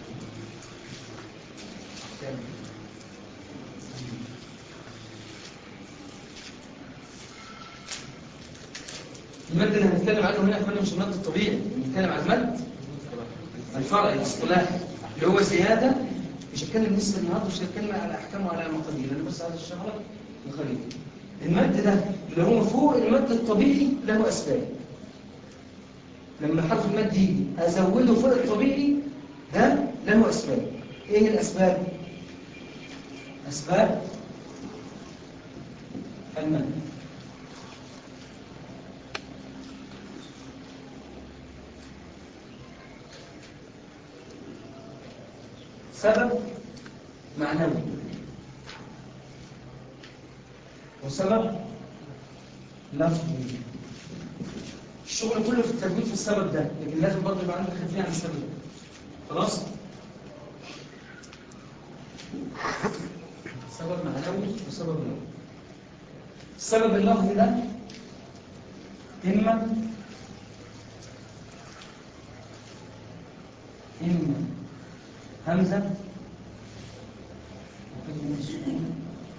المد اللي هنتكلم عنه هنا احنا مش المد الطبيعي بنتكلم عن المد الفرع الاصطلاحي اللي هو زيادة مش هتكلم لسه النهارده مش هتكلم على احكام وعلى المقادير انا بس عايز اشرح لك الخليط المد ده اللي هو فوق المد الطبيعي له اسباب لما حرف المد يجي ازوده فوق الطبيعي ده له اسباب ايه الاسباب اسباب المد سبب معنوي وسبب لفظي الشغل كله في التجويد في السبب ده لكن لازم برضه يبقى عندك خلفيه عن السبب ده خلاص سبب معنوي وسبب لفظي السبب اللفظي ده إما إما همزة وكلمة سكون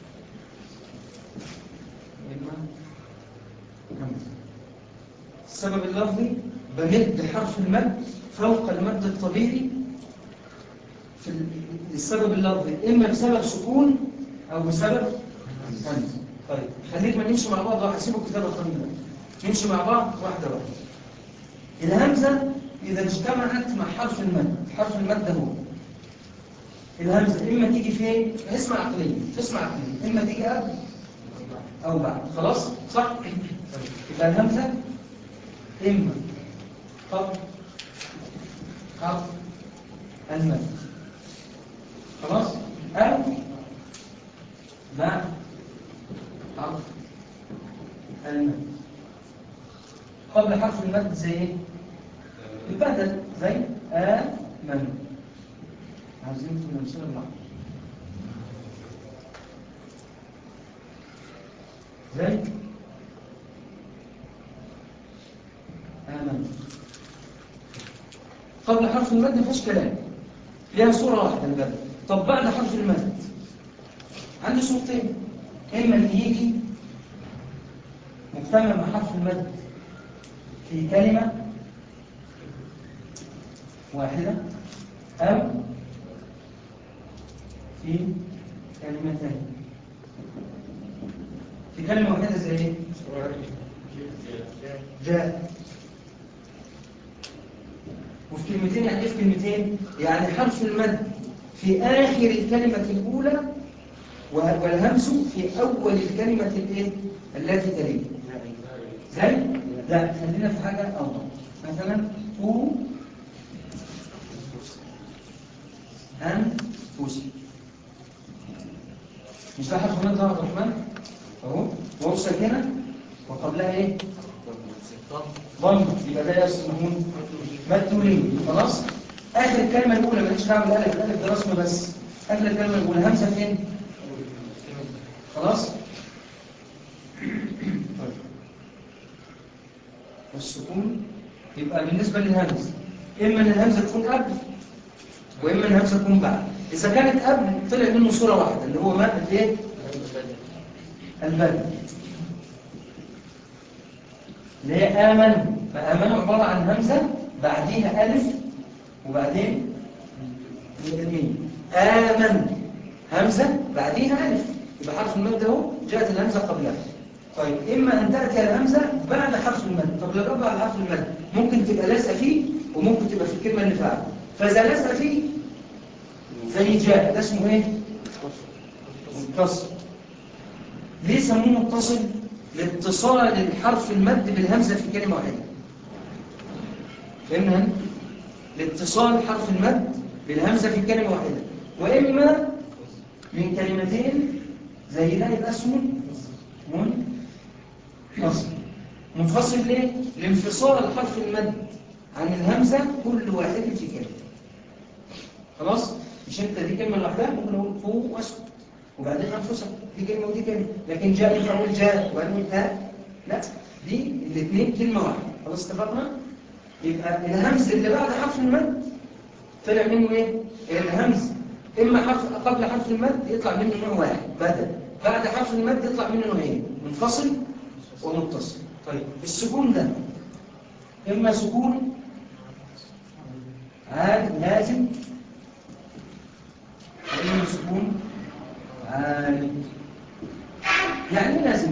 إما همزة السبب اللفظي بمد حرف المد فوق المد الطبيعي في ال- السبب اللفظي إما بسبب سكون أو بسبب همزة طيب خلينا نمشي مع بعض وهسيبوا الكتاب الخميس ده نمشي مع بعض واحدة واحدة الهمزة إذا اجتمعت مع حرف المد حرف المد ده هو الهمزة إما تيجي فين اسم عقلية اسم عقلية إما تيجي قبل أو بعد خلاص صح يبقى الهمزة إما قبل حرف المد خلاص أو بعد حرف المد قبل حرف المد زي ايه البدل زي آمن عايزين في الأمثلة بالعقل زي آمن قبل حرف المد مفيش كلام ليها صورة واحدة البدل طب بعد حرف المد عندي صورتين إما اللي يجي مجتمع مع حرف المد في كلمة واحدة أم في كلمتين في كلمة واحدة زي ايه؟ جاء وفي كلمتين يعني ايه في كلمتين؟ يعني حرف المد في آخر الكلمة الأولى والهمز في أول الكلمة الايه؟ التي تليه زي؟ لا خلينا في حاجة أوضح مثلا تو أنفسي مش ده حرف المد ده يا عبد الرحمن؟ أهو وهو ساكنة وقبلها إيه؟ ضم يبقى ده اسمه مدلولين خلاص؟ آخر الكلمة الأولى ماليش دعوة بالألف الألف ده رسم بس آخر الكلمة الأولى همزة فين؟ خلاص؟ طيب والسكون يبقى بالنسبة للهمز إما أن الهمزة تكون قبل وإما أن الهمزة تكون بعد إذا كانت قبل طلع منه صورة واحدة اللي هو مادة إيه؟ البدء اللي هي آمن فآمن عبارة عن همزة بعديها ألف وبعدين ميم آمن همزة بعديها ألف يبقى حرف المد اهو جاءت الهمزة قبلها طيب إما أن تأتي الهمزة بعد حرف المد طب لو بعد حرف المد ممكن تبقى لازقة فيه وممكن تبقى في الكلمة اللي فعلا فإذا لازقة فيه زي جاء ده اسمه إيه؟ متصل ليه سموه متصل؟ لاتصال الحرف المد بالهمزة في كلمة واحدة فهمنا؟ لاتصال حرف المد بالهمزة في كلمة واحدة وإما من كلمتين زي ده يبقى اسمه منفصل منفصل ليه؟ لانفصال حرف المد عن الهمزة كل واحد في كلمة خلاص؟ مش انت دي كلمة لوحدها ممكن اقول فوق واسكت وبعدين انفسك دي كلمة ودي كلمة لكن جاء ينفع اقول جاء وبعدين اقول ها لا دي الاثنين كلمة واحدة خلاص اتفقنا؟ يبقى الهمز اللي بعد حرف المد طلع منه ايه؟ الهمز اما حرف قبل حرف المد يطلع منه نوع واحد بدل بعد حرف المد يطلع منه نوعين منفصل ومتصل طيب السكون ده اما سكون عاد لازم واما سكون عالي يعني ايه لازم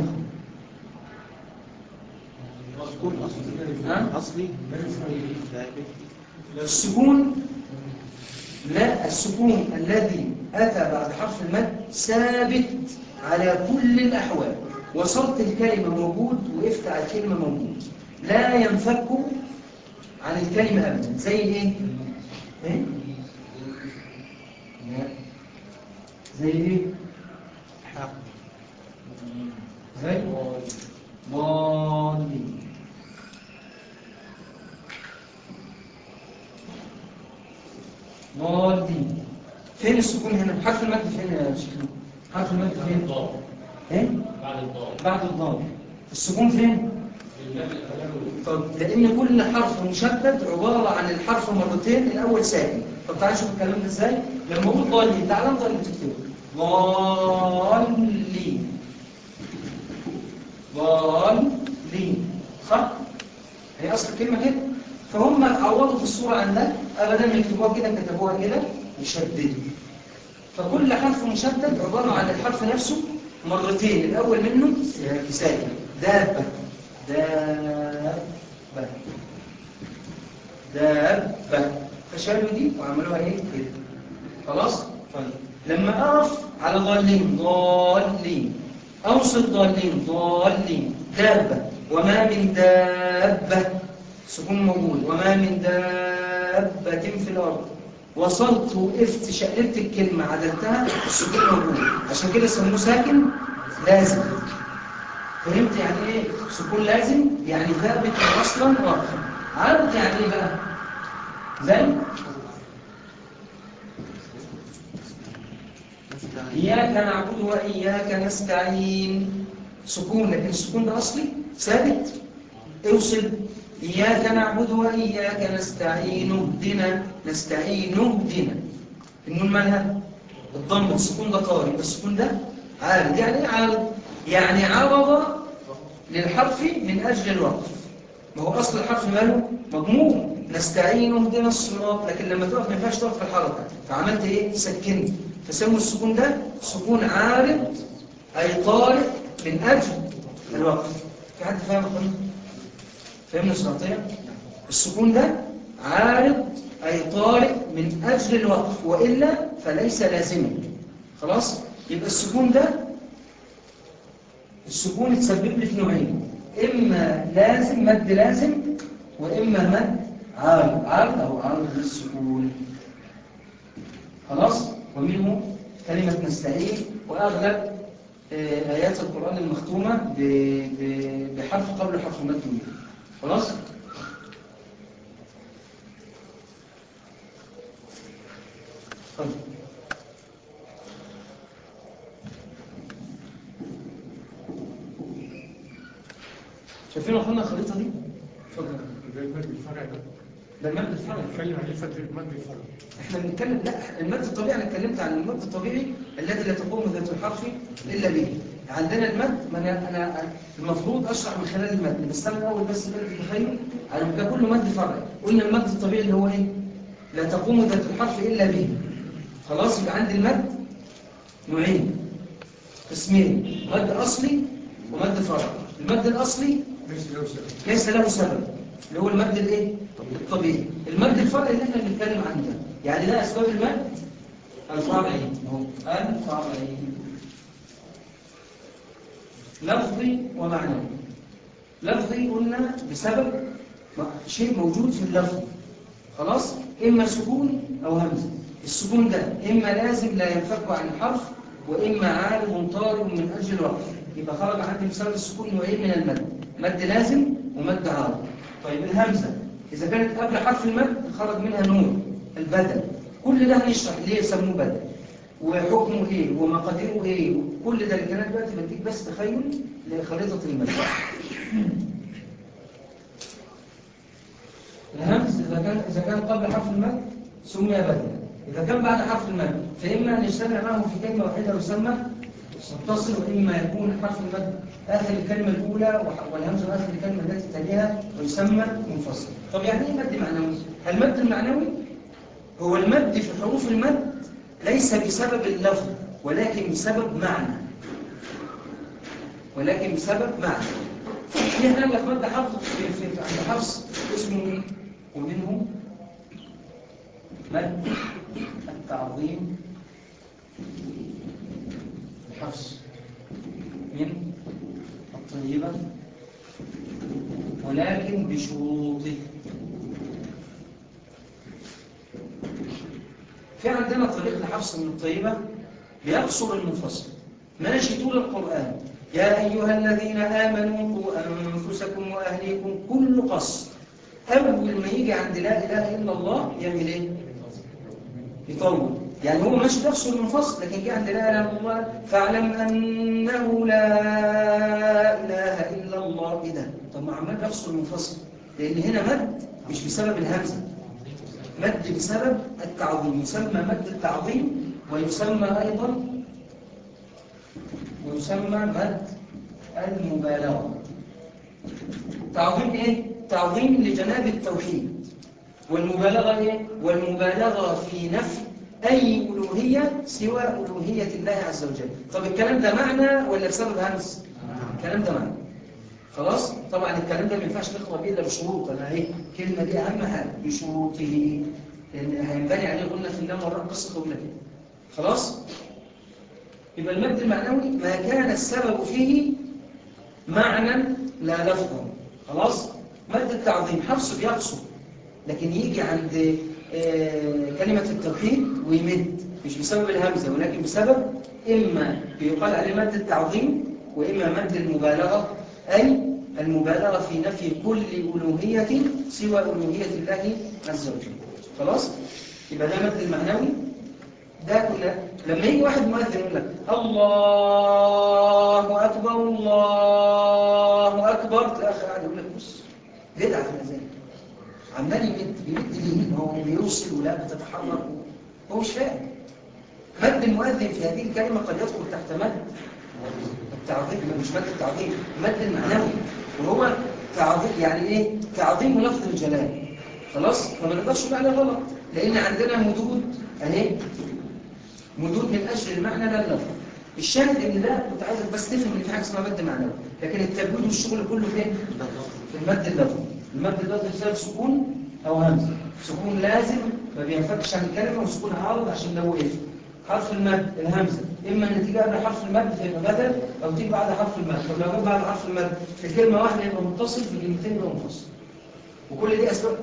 سكون أصلي ها؟ أصلي ثابت السكون لا السكون الذي أتى بعد حرف المد ثابت على كل الأحوال وصلت الكلمة موجود وقفت على الكلمة موجود لا ينفك عن الكلمة أبدا زي إيه؟ إيه؟ لا. زي إيه؟ حق زي ضالين ضالين فين السكون هنا حرف المد فين يا شيخ حرف المد فين ايه بعد الضاد بعد الضاد السكون فين طب لان كل حرف مشدد عباره عن الحرف مرتين الاول ساكن طب تعالى نشوف الكلام ده ازاي لما اقول ضالين تعالى انظر اللي تكتبه ضالين ضالين صح هي اصل الكلمه كده فهم عوضوا في الصوره عن ده ابدا ما يكتبوها كده كتبوها كده يشددوا فكل حرف مشدد عباره عن الحرف نفسه مرتين الاول منه ساكن دابه دابه دابه فشالوا دي وعملوها ايه كده خلاص طيب لما اقف على ضالين ضالين اوصل ضالين ضالين دابه وما من دابه سكون موجود وما من دابه في الارض وصلت وقفت شقلبت الكلمه عدلتها السكون موجود عشان كده سموه ساكن لازم فهمت يعني ايه سكون لازم يعني ثابت اصلا واقع عارف يعني ايه بقى زي إياك نعبد وإياك نستعين سكون لكن السكون ده أصلي ثابت اوصل إياك نعبد وإياك نستعين اهدنا نستعين اهدنا النون مالها الضم السكون ده طاري السكون ده عارض يعني ايه عارض يعني عرض للحرف من أجل الوقف ما هو أصل الحرف ماله مضموم نستعين اهدنا الصراط لكن لما تقف ما ينفعش تقف في الحركة فعملت ايه سكنت فسموا السكون ده سكون عارض أي طارئ من أجل الوقف في حد فاهم أخواني؟ فهمنا صراطية؟ السكون ده عارض أي طارئ من أجل الوقف وإلا فليس لازما خلاص؟ يبقى السكون ده السكون يتسبب لي في نوعين إما لازم مد لازم وإما مد عارض عارض أو عارض للسكون خلاص؟ ومنه كلمة نستعين وأغلب آه، آيات القرآن المختومة ب- ب- بحرف قبل حرف مد منه. خلاص؟ طيب شايفين اخوانا الخريطة دي؟ اتفضل ده المد الفرع ده ده المد الفرعي بنتكلم عليه فترة المد الفرع احنا بنتكلم لا المد الطبيعي انا اتكلمت عن المد الطبيعي الذي لا تقوم ذات الحرف الا به عندنا المد ما انا انا المفروض اشرح من خلال المد بس انا الاول بس كده تتخيل على ده كله مد فرعي قلنا المد الطبيعي اللي هو ايه لا تقوم ذات الحرف الا به خلاص يبقى عندي المد نوعين قسمين مد اصلي ومد فرعي المد الاصلي ليس له سبب ليس له سبب اللي هو المد الايه الطبيعي المد الفرعي اللي احنا بنتكلم عنه ده يعني ده اسباب المد الفرعي اهو الفرعي لفظي ومعنوي لفظي قلنا بسبب شيء موجود في اللفظ خلاص اما سكون او همزه السكون ده اما لازم لا ينفك عن الحرف واما عارض طارئ من اجل الوقف يبقى خرج عندي بسبب السكون نوعين من المد مد لازم ومد عارض طيب الهمزه اذا كانت قبل حرف المد خرج منها نور البدل كل ده هنشرح ليه سموه بدل وحكمه ايه ومقاديره ايه كل ده الكلام دلوقتي بديك بس تخيل لخريطه المد الهمز إذا كان إذا كان قبل حرف المد سمي بدلا إذا كان بعد حرف المد فإما أن يجتمع معه في كلمة واحدة ويسمى متصل وإما يكون حرف المد آخر الكلمة الأولى وح- والهمز آخر الكلمة التي تليها ويسمى منفصل طب يعني إيه مد معنوي؟ المد المعنوي هو المد في حروف المد ليس بسبب اللفظ ولكن بسبب معنى ولكن بسبب معنى في احنا لك مد حفظ في في عند حفص اسمه ايه ومنه مد التعظيم الحفص من الطيبة ولكن بشروطه في عندنا طريق لحفص من الطيبة بيقصر المنفصل ماشي طول القرآن يا أيها الذين آمنوا قوا أنفسكم وأهليكم كل قصر أول ما يجي عند لا إله إلا الله يعمل إيه؟ يطول يعني هو ماشي بيقصر المنفصل لكن جه عند لا إله إلا الله فاعلم أنه لا إله إلا الله إيه ده؟ طب ما عمال بيقصر المنفصل لأن هنا مد مش بسبب الهمزة مد بسبب التعظيم يسمى مد التعظيم ويسمى أيضا ويسمى مد المبالغة تعظيم إيه؟ تعظيم لجناب التوحيد والمبالغة إيه؟ والمبالغة في نفي أي ألوهية سوى ألوهية الله عز وجل طب الكلام ده معنى ولا بسبب همس؟ الكلام ده معنى خلاص طبعا الكلام ده ما ينفعش نخطب بيه الا بشروط انا ايه الكلمه دي اهم حاجه بشروطه لان هينبني عليه قلنا في اللام والراء قصه طويله كده خلاص يبقى المد المعنوي ما كان السبب فيه معنى لا لفظا خلاص مد التعظيم حفص بيقصر لكن يجي عند آه، كلمة التوحيد ويمد مش بسبب الهمزة ولكن بسبب إما بيقال عليه مد التعظيم وإما مد المبالغة أي المبالغة في نفي كل ألوهية سوى ألوهية الله عز وجل خلاص؟ يبقى ده مد المعنوي ده كنا لما يجي واحد مؤذن يقول لك الله أكبر الله أكبر تلاقي قاعد يقول لك بص بدعة في الأذان عمال يمد بيمد اليمين هو بيوصل ولا بتتحرك هو مش فاهم مد المؤذن في هذه الكلمة قد يدخل تحت مد التعظيم مش مد التعظيم مد المعنوي وهو تعظيم يعني ايه تعظيم لفظ الجلال خلاص فما نقدرش نقول عليه غلط لان عندنا مدود اهي مدود من اجل المعنى لا اللفظ الشاهد ان ده كنت عايزك بس تفهم ان في حاجه اسمها مد معنوي لكن التجويد والشغل كله فين في المد اللفظي المد اللفظي بسبب سكون او همزه سكون لازم ما بينفكش عن الكلمه وسكون عارض عشان لو ايه حرف المد الهمزه اما ان تيجي قبل حرف المد فيبقى بدل او تيجي بعد حرف المد طب لو جت بعد حرف المد في كلمه واحده يبقى متصل في كلمتين يبقى منفصل وكل دي اسباب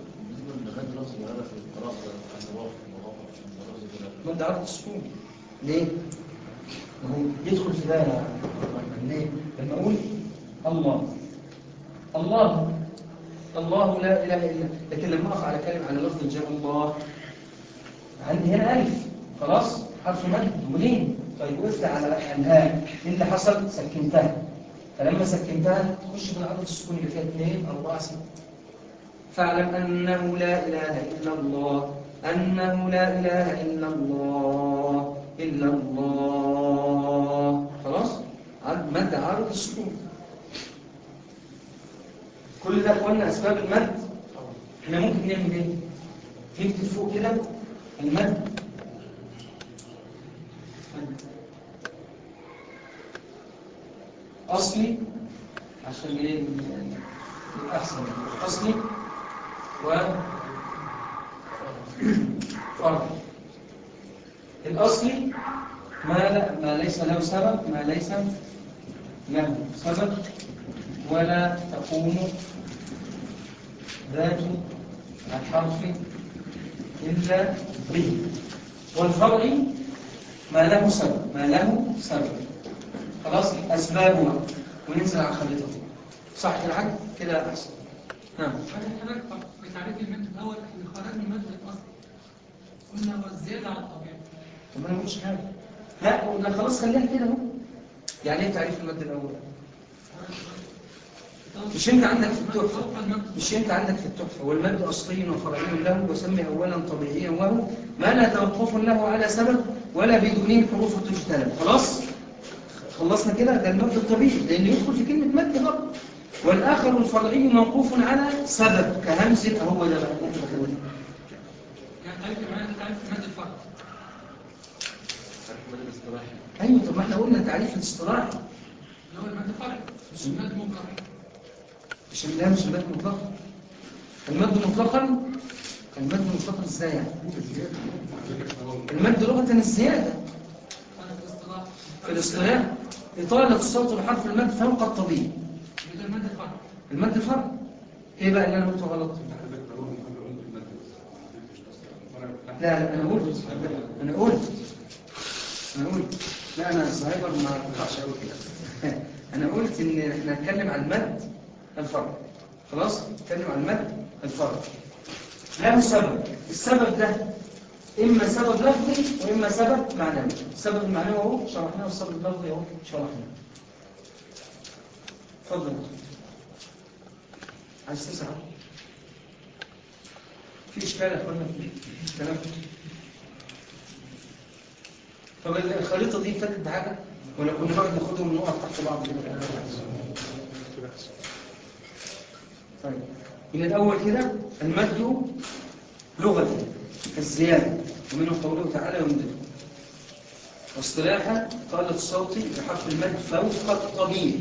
مد عرض السكون ليه؟ ما هو يدخل في ده يا رحمن. ليه؟ لما اقول الله الله الله لا اله الا لكن لما اقف على كلمه على لفظ الجر الله عندي هنا الف خلاص حرف مد ولين طيب وقفت على الهاء ايه اللي حصل سكنتها فلما سكنتها تخش في عدد السكون اللي فيها اثنين اربعه سته فاعلم انه لا اله الا الله انه لا اله الا الله الا الله خلاص عد- مد عارض السكون كل ده اخوانا اسباب المد احنا ممكن نعمل ايه نكتب فوق كده المد اصلي عشان ايه يعني يبقى احسن اصلي و فرع الاصلي ما لا ما ليس له سبب ما ليس له سبب ولا تقوم ذات الحرف إلا به والفرع ما له سبب ما له سبب خلاص أسبابها وننزل على الخريطة دي صح كده حاج كده أحسن نعم حضرتك بتعريف المد الاول احنا خرجنا المد الاصلي قلنا هو الزياده على الطبيعي طب ما انا ما قلتش حاجه لا قلنا خلاص خليها كده اهو يعني ايه تعريف المد الاول مش انت عندك في التحفه فوق المد مش انت عندك في التحفه والمد اصلي وفرعي له وسمي اولا طبيعيا وهو ما لا توقف له على سبب ولا بدونه حروف تجتلب خلاص خلصنا كده ده المد الطبيعي لان يدخل في كلمه مد برضه والاخر الفرعي موقوف على سبب كهمز هو ده بقى اللي احنا بنقوله. يعني تعريف المعنى ده تعريف المد الفرد ايوه طب ما احنا قلنا تعريف الاصطلاحي اللي هو المد الفرد مش المد مطلق مش لا مش المد مطلقا المد مطلقا المد مطلقا ازاي يعني المد لغه الزياده هذا في الاصطلاح في الاصطلاح اطاله الصوت بحرف المد فوق الطبيعي ده المد الفرد المد فرق ايه بقى اللي انا قلته غلط لا لا انا قلت انا قلت انا قلت لا انا الزهايمر ما بقطعش قوي كده انا قلت ان احنا هنتكلم عن المد الفرق خلاص نتكلم عن المد الفرق له سبب السبب ده اما سبب لفظي واما سبب معنوي السبب المعنوي اهو شرحناه والسبب اللفظي اهو شرحناه اتفضل عايز تسعى في اشكال يا اخوانا في كلام طب الخريطه دي فاتت بحاجه ولا كنا نقعد ناخدهم ونقف تحت بعض كده طيب من الاول كده المد لغه الزياده ومنه قوله تعالى يمدد واصطلاحا قال الصوت بحرف المد فوق الطبيعي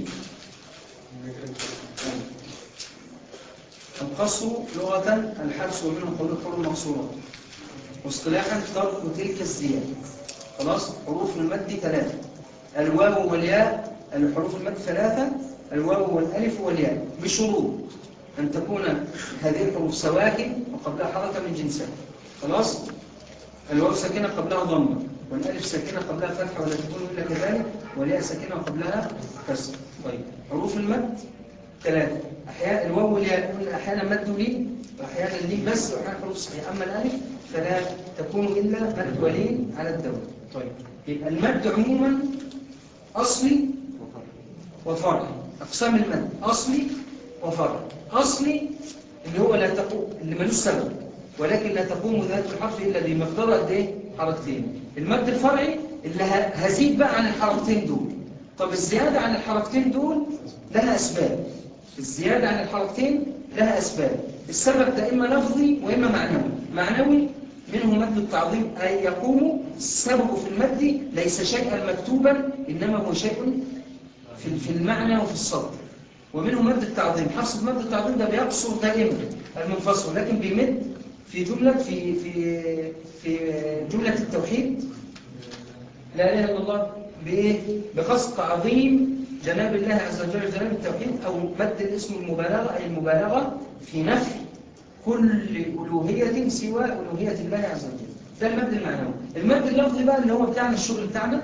القصر لغة الحبس ومنه قول الحر المقصورة واصطلاحا ترك تلك الزيادة خلاص حروف المد ثلاثة الواو والياء الحروف المد ثلاثة الواو والألف والياء بشروط أن تكون هذه الحروف سواكن وقبلها حركة من جنسها خلاص الواو ساكنة قبلها ضمة والألف ساكنة قبلها فتحة ولا تكون إلا كذلك والياء ساكنة قبلها كسر طيب حروف المد ثلاثة أحيانا الواو والياء قلنا أحيانا مد ولين وأحيانا لين بس وأحيانا حروف صحيحة أما الألف فلا تكون إلا مد ولين على الدولة طيب يبقى المد عموما أصلي وفرعي أقسام المد أصلي وفرعي أصلي اللي هو لا تقوم اللي ملوش سبب ولكن لا تقوم ذات الحرف إلا بمقدار قد إيه حركتين المد الفرعي اللي ه- هزيد بقى عن الحركتين دول طب الزيادة عن الحركتين دول لها أسباب الزيادة عن الحركتين لها أسباب السبب ده إما لفظي وإما معنوي معنوي منه مد التعظيم أي يقوم السبب في المد ليس شيئا مكتوبا إنما هو شيء في في المعنى وفي الصدر ومنه مد التعظيم حرف مد التعظيم ده بيقصر دائما المنفصل لكن بيمد في جملة في في في جملة التوحيد لا إله إلا الله بإيه؟ بقصد تعظيم جناب الله عز وجل جناب التوحيد أو مد الاسم المبالغة أي المبالغة في نفي كل ألوهية سوى ألوهية الله عز وجل ده المد المعنوي المد اللفظي بقى اللي هو بتاعنا الشغل بتاعنا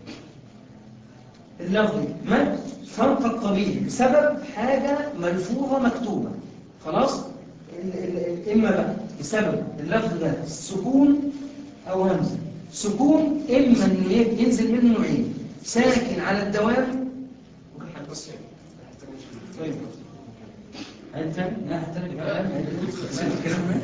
اللفظي مد فوق الطبيعي بسبب حاجة ملفوظة مكتوبة خلاص ال- ال- ال- إما بقى بسبب اللفظ ده سكون أو همزة سكون إما إنه ينزل منه نوعين ساكن على الدوام طيب عيد تاني؟ لا هحتاج الكلام عيد الكلام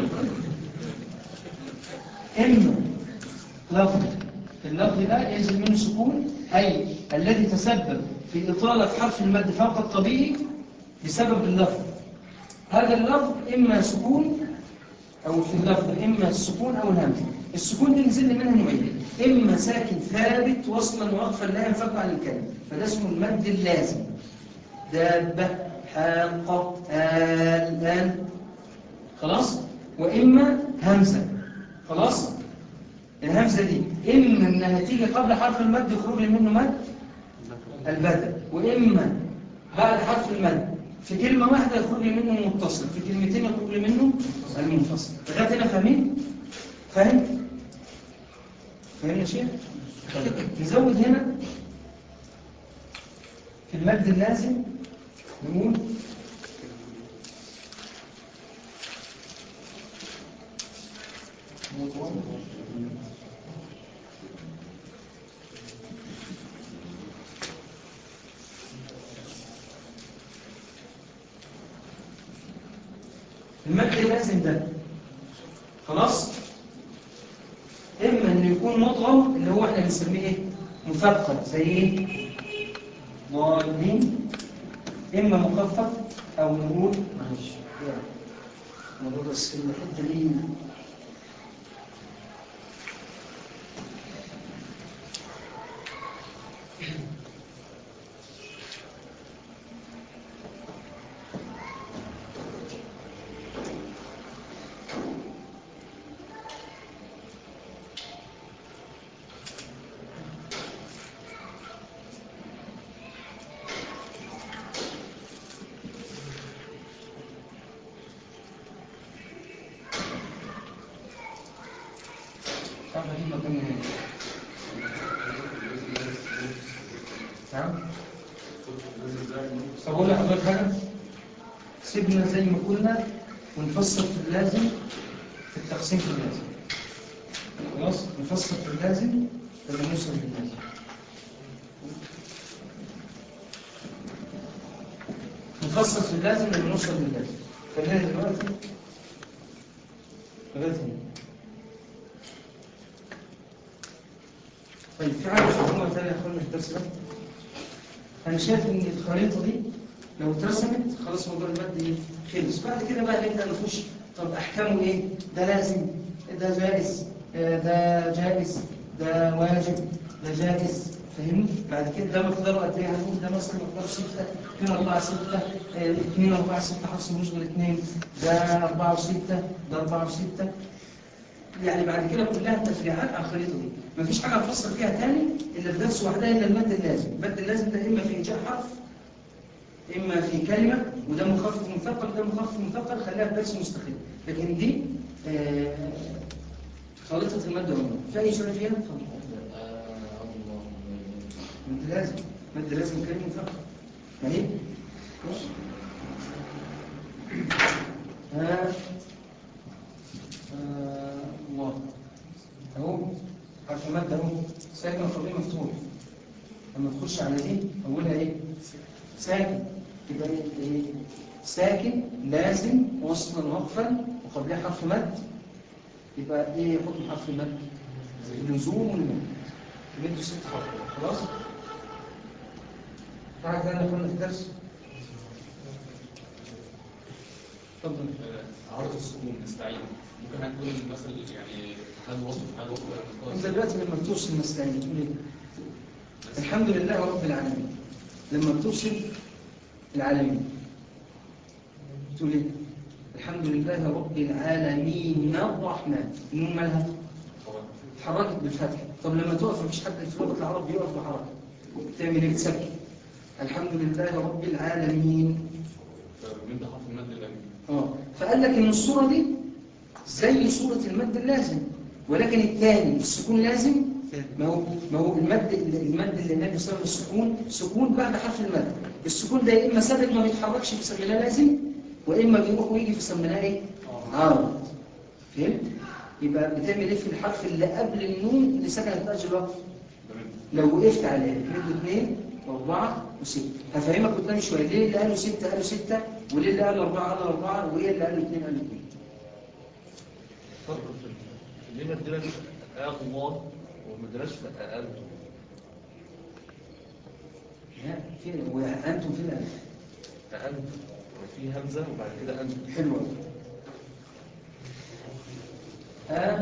إما لفظ اللفظ ده ينزل منه سكون أي الذي تسبب في إطالة حرف المد فوق الطبيعي بسبب اللفظ هذا اللفظ إما سكون أو في اللفظ إما السكون أو الهمزة السكون دي نزل منها نوعين إما ساكن ثابت وصلا وقفا لا ينفك عن الكلمة فده اسمه المد اللازم دابة حاقة آل آل خلاص وإما همزة خلاص الهمزة دي إما إنها تيجي قبل حرف المد يخرج لي منه مد البدل وإما بعد حرف المد في كلمة واحدة يخرج لي منه متصل في كلمتين يخرج لي منه المنفصل لغاية هنا فاهمين؟ فاهم؟ فاهم يا شيخ؟ طيب نزود هنا في المد اللازم نقول المد اللازم ده خلاص اما انه يكون مضغم اللي هو احنا بنسميه ايه مثقل زي ايه ضالين اما مخفف او نقول معلش الموضوع بس الحته دي تعرف اجيب مكان منين نعم طب اقول لحضرتك حاجه سيبنا زي ما قلنا ونفصل في اللازم في التقسيم في اللازم خلاص نفصل في اللازم لما نوصل للازم نفصل في اللازم لما نوصل للازم خلينا دلوقتي لغايه هنا طيب في حاجة مهمة تانية يا اخوانا في الدرس ده أنا شايف إن الخريطة دي لو اترسمت خلاص موضوع المد خلص بعد كده بقى نبدأ نخش طب أحكامه إيه؟ ده لازم ده جائز آه، ده جائز ده واجب ده جائز فاهمني؟ بعد كده ده مقداره قد إيه؟ هنقول ده مثلا مقدار ستة اثنين أربعة ستة آه، اثنين أربعة ستة حرف مشغل اثنين ده أربعة وستة ده أربعة وستة يعني بعد كده كلها تفريعات على الخريطه دي مفيش حاجه هتفصل فيها تاني الا في درس وحدها الا المد اللازم المد اللازم ده اما في انشاء حرف اما في كلمه وده مخفف مثقل وده مخفف مثقل خليها في درس مستقل لكن دي آه، خريطه المد والمد في اي سؤال فيها مد لازم مد لازم كلمه مثقل يعني آه آه، الله اهو حرف المد اهو ساكن وطبيعي مفتوح لما تخش على دي اولها ايه ساكن يبقى ايه إيه؟ ساكن لازم وصلا وقفا وقبلها حرف مد يبقى ايه حكم حرف المد اللزوم والمد يمد ست حرف خلاص في حاجه ثانيه قلنا في الدرس اتفضل عرض السكون نستعين ممكن هنقول المثل يعني هل وصف هل وصف ولا انت مقاس دلوقتي لما بتوصل نستعين تقول ايه الحمد لله رب العالمين لما بتوصل العالمين تقول ايه الحمد لله رب العالمين الرحمن النون مالها اتحركت بالفتح طب لما تقف مفيش حد في لغه العرب بيقف بحركه تعمل ايه بتسكت الحمد لله رب العالمين من ده حرف المد الأمين اه فقال لك ان الصوره دي زي صوره المد اللازم ولكن الثاني السكون لازم ما هو ما هو المد المد اللي هناك بيسمى السكون سكون بعد حرف المد السكون ده يا اما ثابت ما بيتحركش بيسميناه لازم واما بيروح ويجي بيسميناه ايه عارض فهمت يبقى بتعمل ايه في الحرف اللي قبل النون اللي سكنت اجل الوقف لو وقفت عليه مد اثنين واربعه وسته هفهمك قدام شويه ليه اللي قالوا سته قالوا سته وليه اللي قالوا اربعه قالوا اربعه وايه اللي قالوا اثنين قالوا اثنين ليه ما اديلك الله وما اديلاش أقل ها فين وانتم فين الالف أقل في همزة وبعد كده أنت حلو قوي أ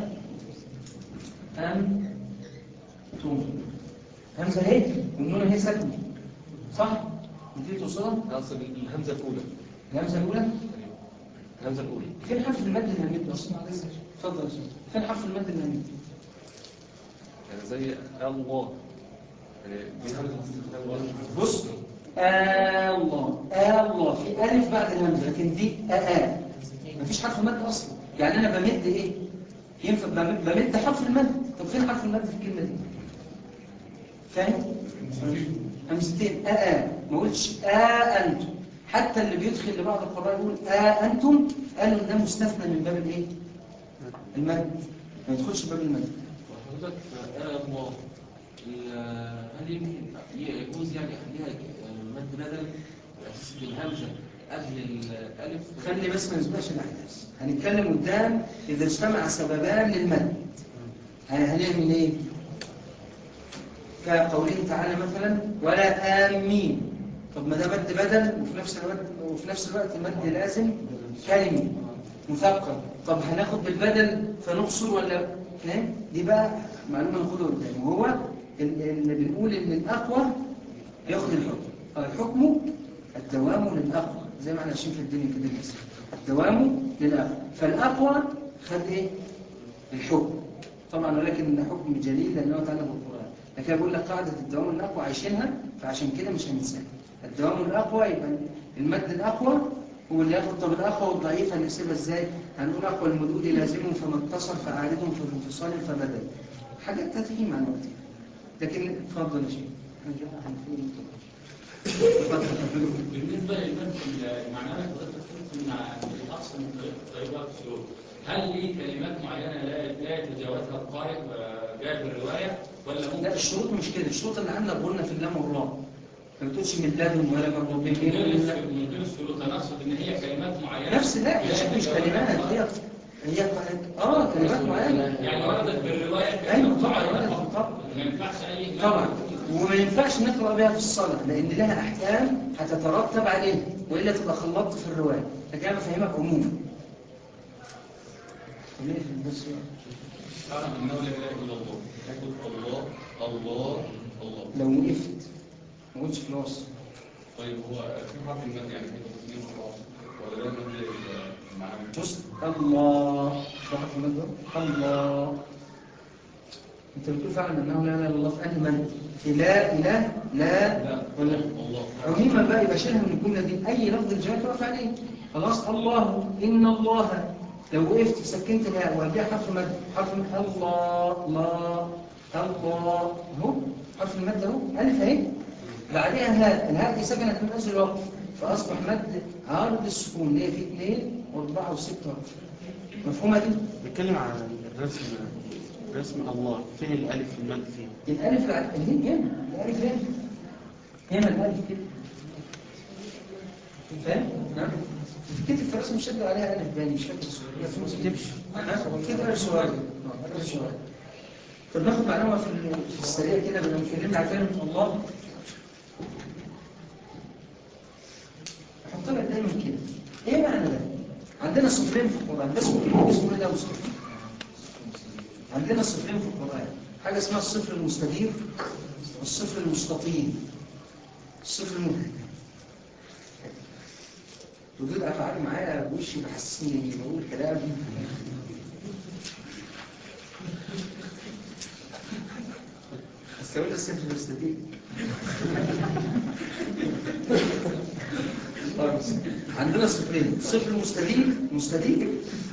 أم توم همزة اهي والنون اهي ساكنة صح؟ دي توصلها أصل الهمزة الأولى الهمزة الأولى الهمزة الأولى فين حرف المد اللي هنمد أصلا اتفضل يا شيخ فين حرف المد اللي هنمد يعني زي الله يعني دي همزة استخدام بص الله الله في ألف بعد الهمزة لكن دي أ مفيش حرف مد أصلا يعني أنا بمد إيه؟ ينفع بمد, بمد حرف المد طب فين حرف المد في الكلمة دي؟ فاهم؟ همزتين أ ما قلتش أ أنتم حتى اللي بيدخل لبعض القراء يقول أ أنتم قالوا إن ده مستثنى من باب الإيه؟ المد ما يدخلش باب المد وحضرتك آه الله ال- هل يمكن يجوز يعني أخليها مد بدل بأساس بالهمزة قبل الألف خلي بس ما نسبقش الأحداث هنتكلم قدام إذا اجتمع سببان للمد ه- هنعمل إيه؟ كقوله تعالى مثلا ولا آمين طب ما ده مد بدل وفي نفس الوقت وفي نفس الوقت مد لازم كلمي مثقل طب هناخد بالبدل فنقصر ولا فاهم دي بقى معلومه ناخدها قدام وهو ال- اللي بنقول ان الاقوى ياخد الحكم آه، الحكم الدوام للاقوى زي ما احنا ماشيين في الدنيا كده بس الدوام للاقوى فالاقوى خد ايه الحكم طبعا ولكن إن حكم جليل لانه تعالى بالقران لكن أنا بقول لك قاعده الدوام الاقوى عايشينها فعشان كده مش هننساها الدوام الاقوى يبقى المد الاقوى هو اللي ياخد طب الاقوى والضعيف هنحسبها ازاي هنقول اقوى المدود لازم فما اتصل فعارض في انفصال فبدل حاجات هتيجي مع الوقت لكن اتفضل يا شيخ هنجيبها هنفهم اتفضل بالنسبة للمد معناه حضرتك قلت مع الأقصى من طريق طريقة السلوك هل ليه كلمات معينة لا لا يتجاوزها القارئ وجاء في الرواية ولا لا ممكن الشروط مش كده الشروط اللي عندك قلنا في اللام والراء ما بتقولش من لدن ولا من من ربهم غير إلا- الس- من غير السلوك أنا أقصد إن هي كلمات معينة نفس لا يا شيخ مش كلمات هي هي اه كلمات معينه يعني وردت بالرواية ايوه طبعا معينة وردت فقط. طبعا ما ينفعش أي طبعا وما ينفعش نقرا بها في الصلاه لان لها احكام هتترتب عليها والا تبقى خلطت في الروايه لكن انا بفهمك عموما ليه في بس أعلم أنه لا إله إلا الله تقول الله الله الله لو وقفت ما قلتش في الوسط طيب هو في حرف المد يعني في اثنين خلاص ولا ده المد المعنوي بص الله ده حرف المد ده؟ الله انت بتقول فعلا انه لا اله الا الله في انهي مد في لا اله لا لا ولا الله عموما بقى يبقى شيلها من الجمله دي اي لفظ الجلاله تقف عليه خلاص الله ان الله لو وقفت سكنت الهاء وقبلها حرف مد حرف مد الله الله الله اهو حرف المد اهو الف اهي بعدها هاء الهاء دي سكنت من اجل الوقف فاصبح مد عارض السكون اللي هي في اثنين واربعه وسته مفهومه دي بنتكلم عن الرسم رسم الله فين الألف في المد فيه الالف بعد الهين هنا الالف هنا هنا الالف كده فاهم؟ نعم كتب في الرسم شد عليها الف باني مش فاكر اسمه ما تكتبش كده الف صغير الف صغير طب ناخد معلومه في ال- في السريع كده بدل ما اتكلمنا عن كلمه الله احط لك دايما كده ايه معنى ده؟ عندنا صفرين في القرآن بس ممكن اسمه ده مصطفى عندنا صفرين في القرآن حاجة اسمها الصفر المستدير والصفر المستطيل الصفر الم... ردود أفعال معايا بوشي بحسسني إني بقول كلام استوى الصفر المستدير خلاص. عندنا صفرين صفر مستدير مستدير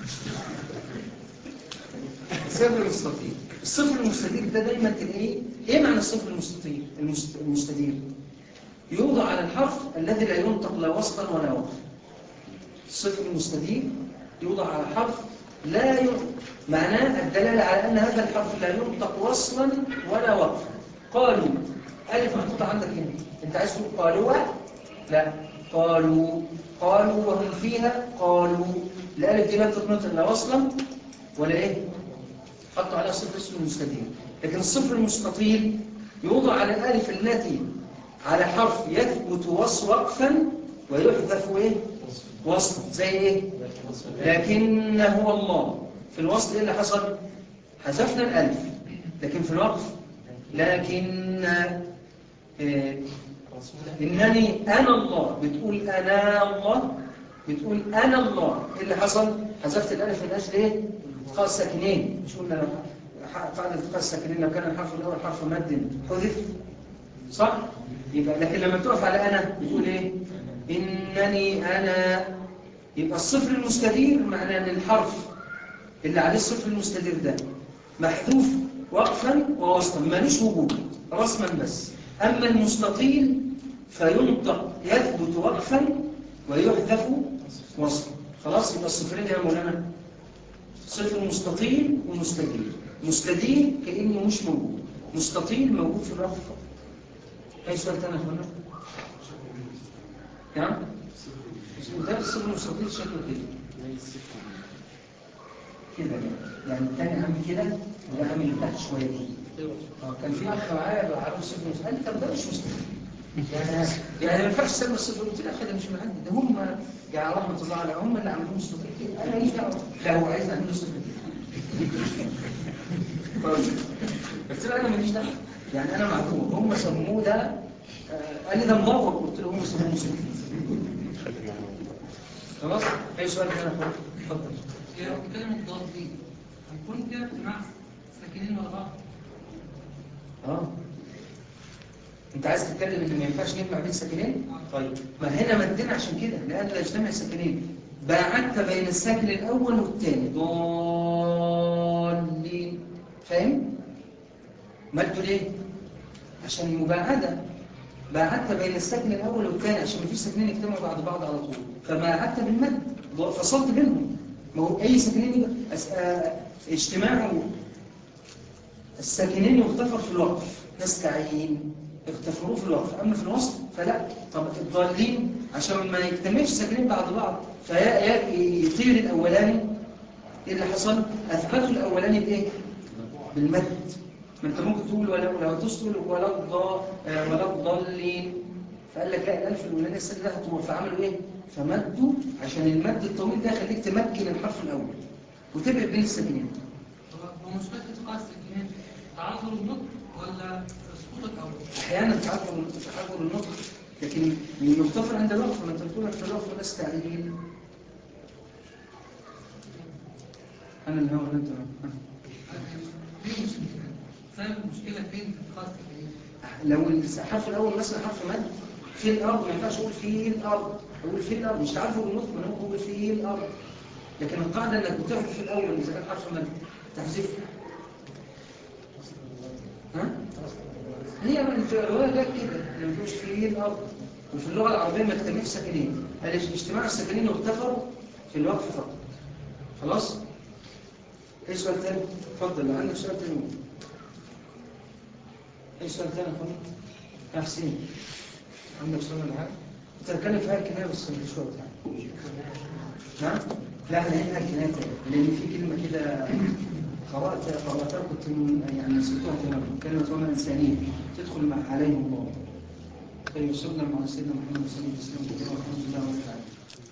صفر مستطيل الصفر المستدير ده دايما تلاقيه ايه معنى الصفر المستطيل المست- المستدير يوضع على الحرف الذي لا ينطق لا وصلا ولا وقفا الصفر المستدير يوضع على حرف لا ينطق معناه الدلالة على أن هذا الحرف لا ينطق وصلا ولا وقفا قالوا ألف محطوطة عندك هنا أنت عايز تقول قالوا لا قالوا قالوا وهم فيها قالوا الألف دي لا تتنطق لا وصلا ولا إيه حطوا عليها صفر اسم المستدير لكن الصفر المستطيل يوضع على الألف التي على حرف يثبت وص وقفا ويحذف ايه وصلا زي ايه لكن هو الله في الوصل ايه اللي حصل حذفنا الالف لكن في الوقف لكن آه، انني انا الله بتقول انا الله بتقول انا الله ايه اللي حصل حذفت الالف من اجل ايه التقاء الساكنين مش قلنا ح- فعل التقاء الساكنين لو كان الحرف الاول حرف مد حذف صح يبقى لكن لما تقف على انا بتقول ايه انني انا يبقى الصفر المستدير معناه ان الحرف اللي عليه الصفر المستدير ده محذوف وقفا ووصلا مالوش وجود رسما بس اما المستطيل فينطق يثبت وقفا ويحذف وصلا خلاص يبقى الصفرين يا مولانا صفر مستطيل ومستدير مستدير كانه مش موجود مستطيل موجود في الرف فقط اي سؤال تاني يا اخوانا نعم ده الصفر المستطيل شكله كده كده يعني. يعني الثاني عامل كده وده عامل تحت شويه كده اه كان في اخ معايا بعرف صفر المستطيل قال لي طب ده مش مستطيل يعني يعني ما ينفعش تسمي الصفر قلت له يا اخي ده مش من عندي ده هم يعني رحمه الله عليهم هم اللي عملوه مستطيل كده انا ماليش دعوه لا هو عايز اعمله صفر قلت له انا ماليش دعوه يعني انا معذور هم سموه ده آه، قال لي ده مدور قلت له هم سموه مستطيل خلاص اي سؤال كان اخوك اتفضل هي كلمة ضالين هيكون كده اجتماع ساكنين ورا بعض اه انت عايز تتكلم ان ما ينفعش نجمع بين ساكنين طيب ما هنا مدينا عشان كده لان لا يجتمع ساكنين باعدت بين الساكن الاول والثاني ضالين فاهم مدوا ليه عشان المباعده باعدت بين الساكن الاول والثاني عشان ما فيش ساكنين يجتمعوا بعد بعض على طول فباعدت بالمد فصلت بينهم ما هو اي ساكنين يبقى أس- آه، اجتماع الساكنين يغتفر في الوقف نستعين اغتفروه في الوقف أما في الوصل فلا طب الضالين عشان ما يجتمعش ساكنين بعد بعض فيطير الأولاني إيه اللي حصل؟ أثبتوا الأولاني بإيه؟ بالمد ما أنت ممكن تقول ولا لو تقول ولا الضا آه، ولا الضالين فقال لك لا الألف الأولانية السد ده هتروح فعملوا إيه؟ فمدوا عشان المد الطويل ده يخليك تمكن الحرف الأول وتبعد بين الساكنين هو هو مشكلة اتقاء الساكنين تعذر النطق ولا سقوط الأول؟ احيانا تعذر تعذر النطق لكن يغتفر عند الوقف ما انت بتقول في الوقف بس تعليل انا اللي هو اللي انت ليه مشكلة؟ سبب المشكلة فين في اتقاء الساكنين؟ لو الحرف الاول مثلا حرف مد في الارض ما ينفعش اقول في الارض اقول في الارض مش تعرفوا النطق ما انا اقول في الارض لكن القاعده انك بتحذف في الاول اذا كان حرف مد تحذف ها هي من الروايه جت كده اللي ما فيش في الارض وفي اللغه العربيه ما اجتمعش ساكنين قال اجتماع الساكنين يغتفر في الوقف فقط خلاص ايه سؤال تاني اتفضل لو عندك سؤال تاني ايه سؤال تاني يا اخوان يا حسين عندك سؤال ولا حاجه انت بتتكلم في هاي الكنايه بس مش وقت يعني نعم لا احنا هنا الكنايه تاني لان في كلمه كده قرات قراتها كنت من- يعني نسيتها تماما كلمه وما انسانيه تدخل مع عليهم الله فيوصلنا مع سيدنا محمد صلى الله عليه وسلم والحمد لله رب العالمين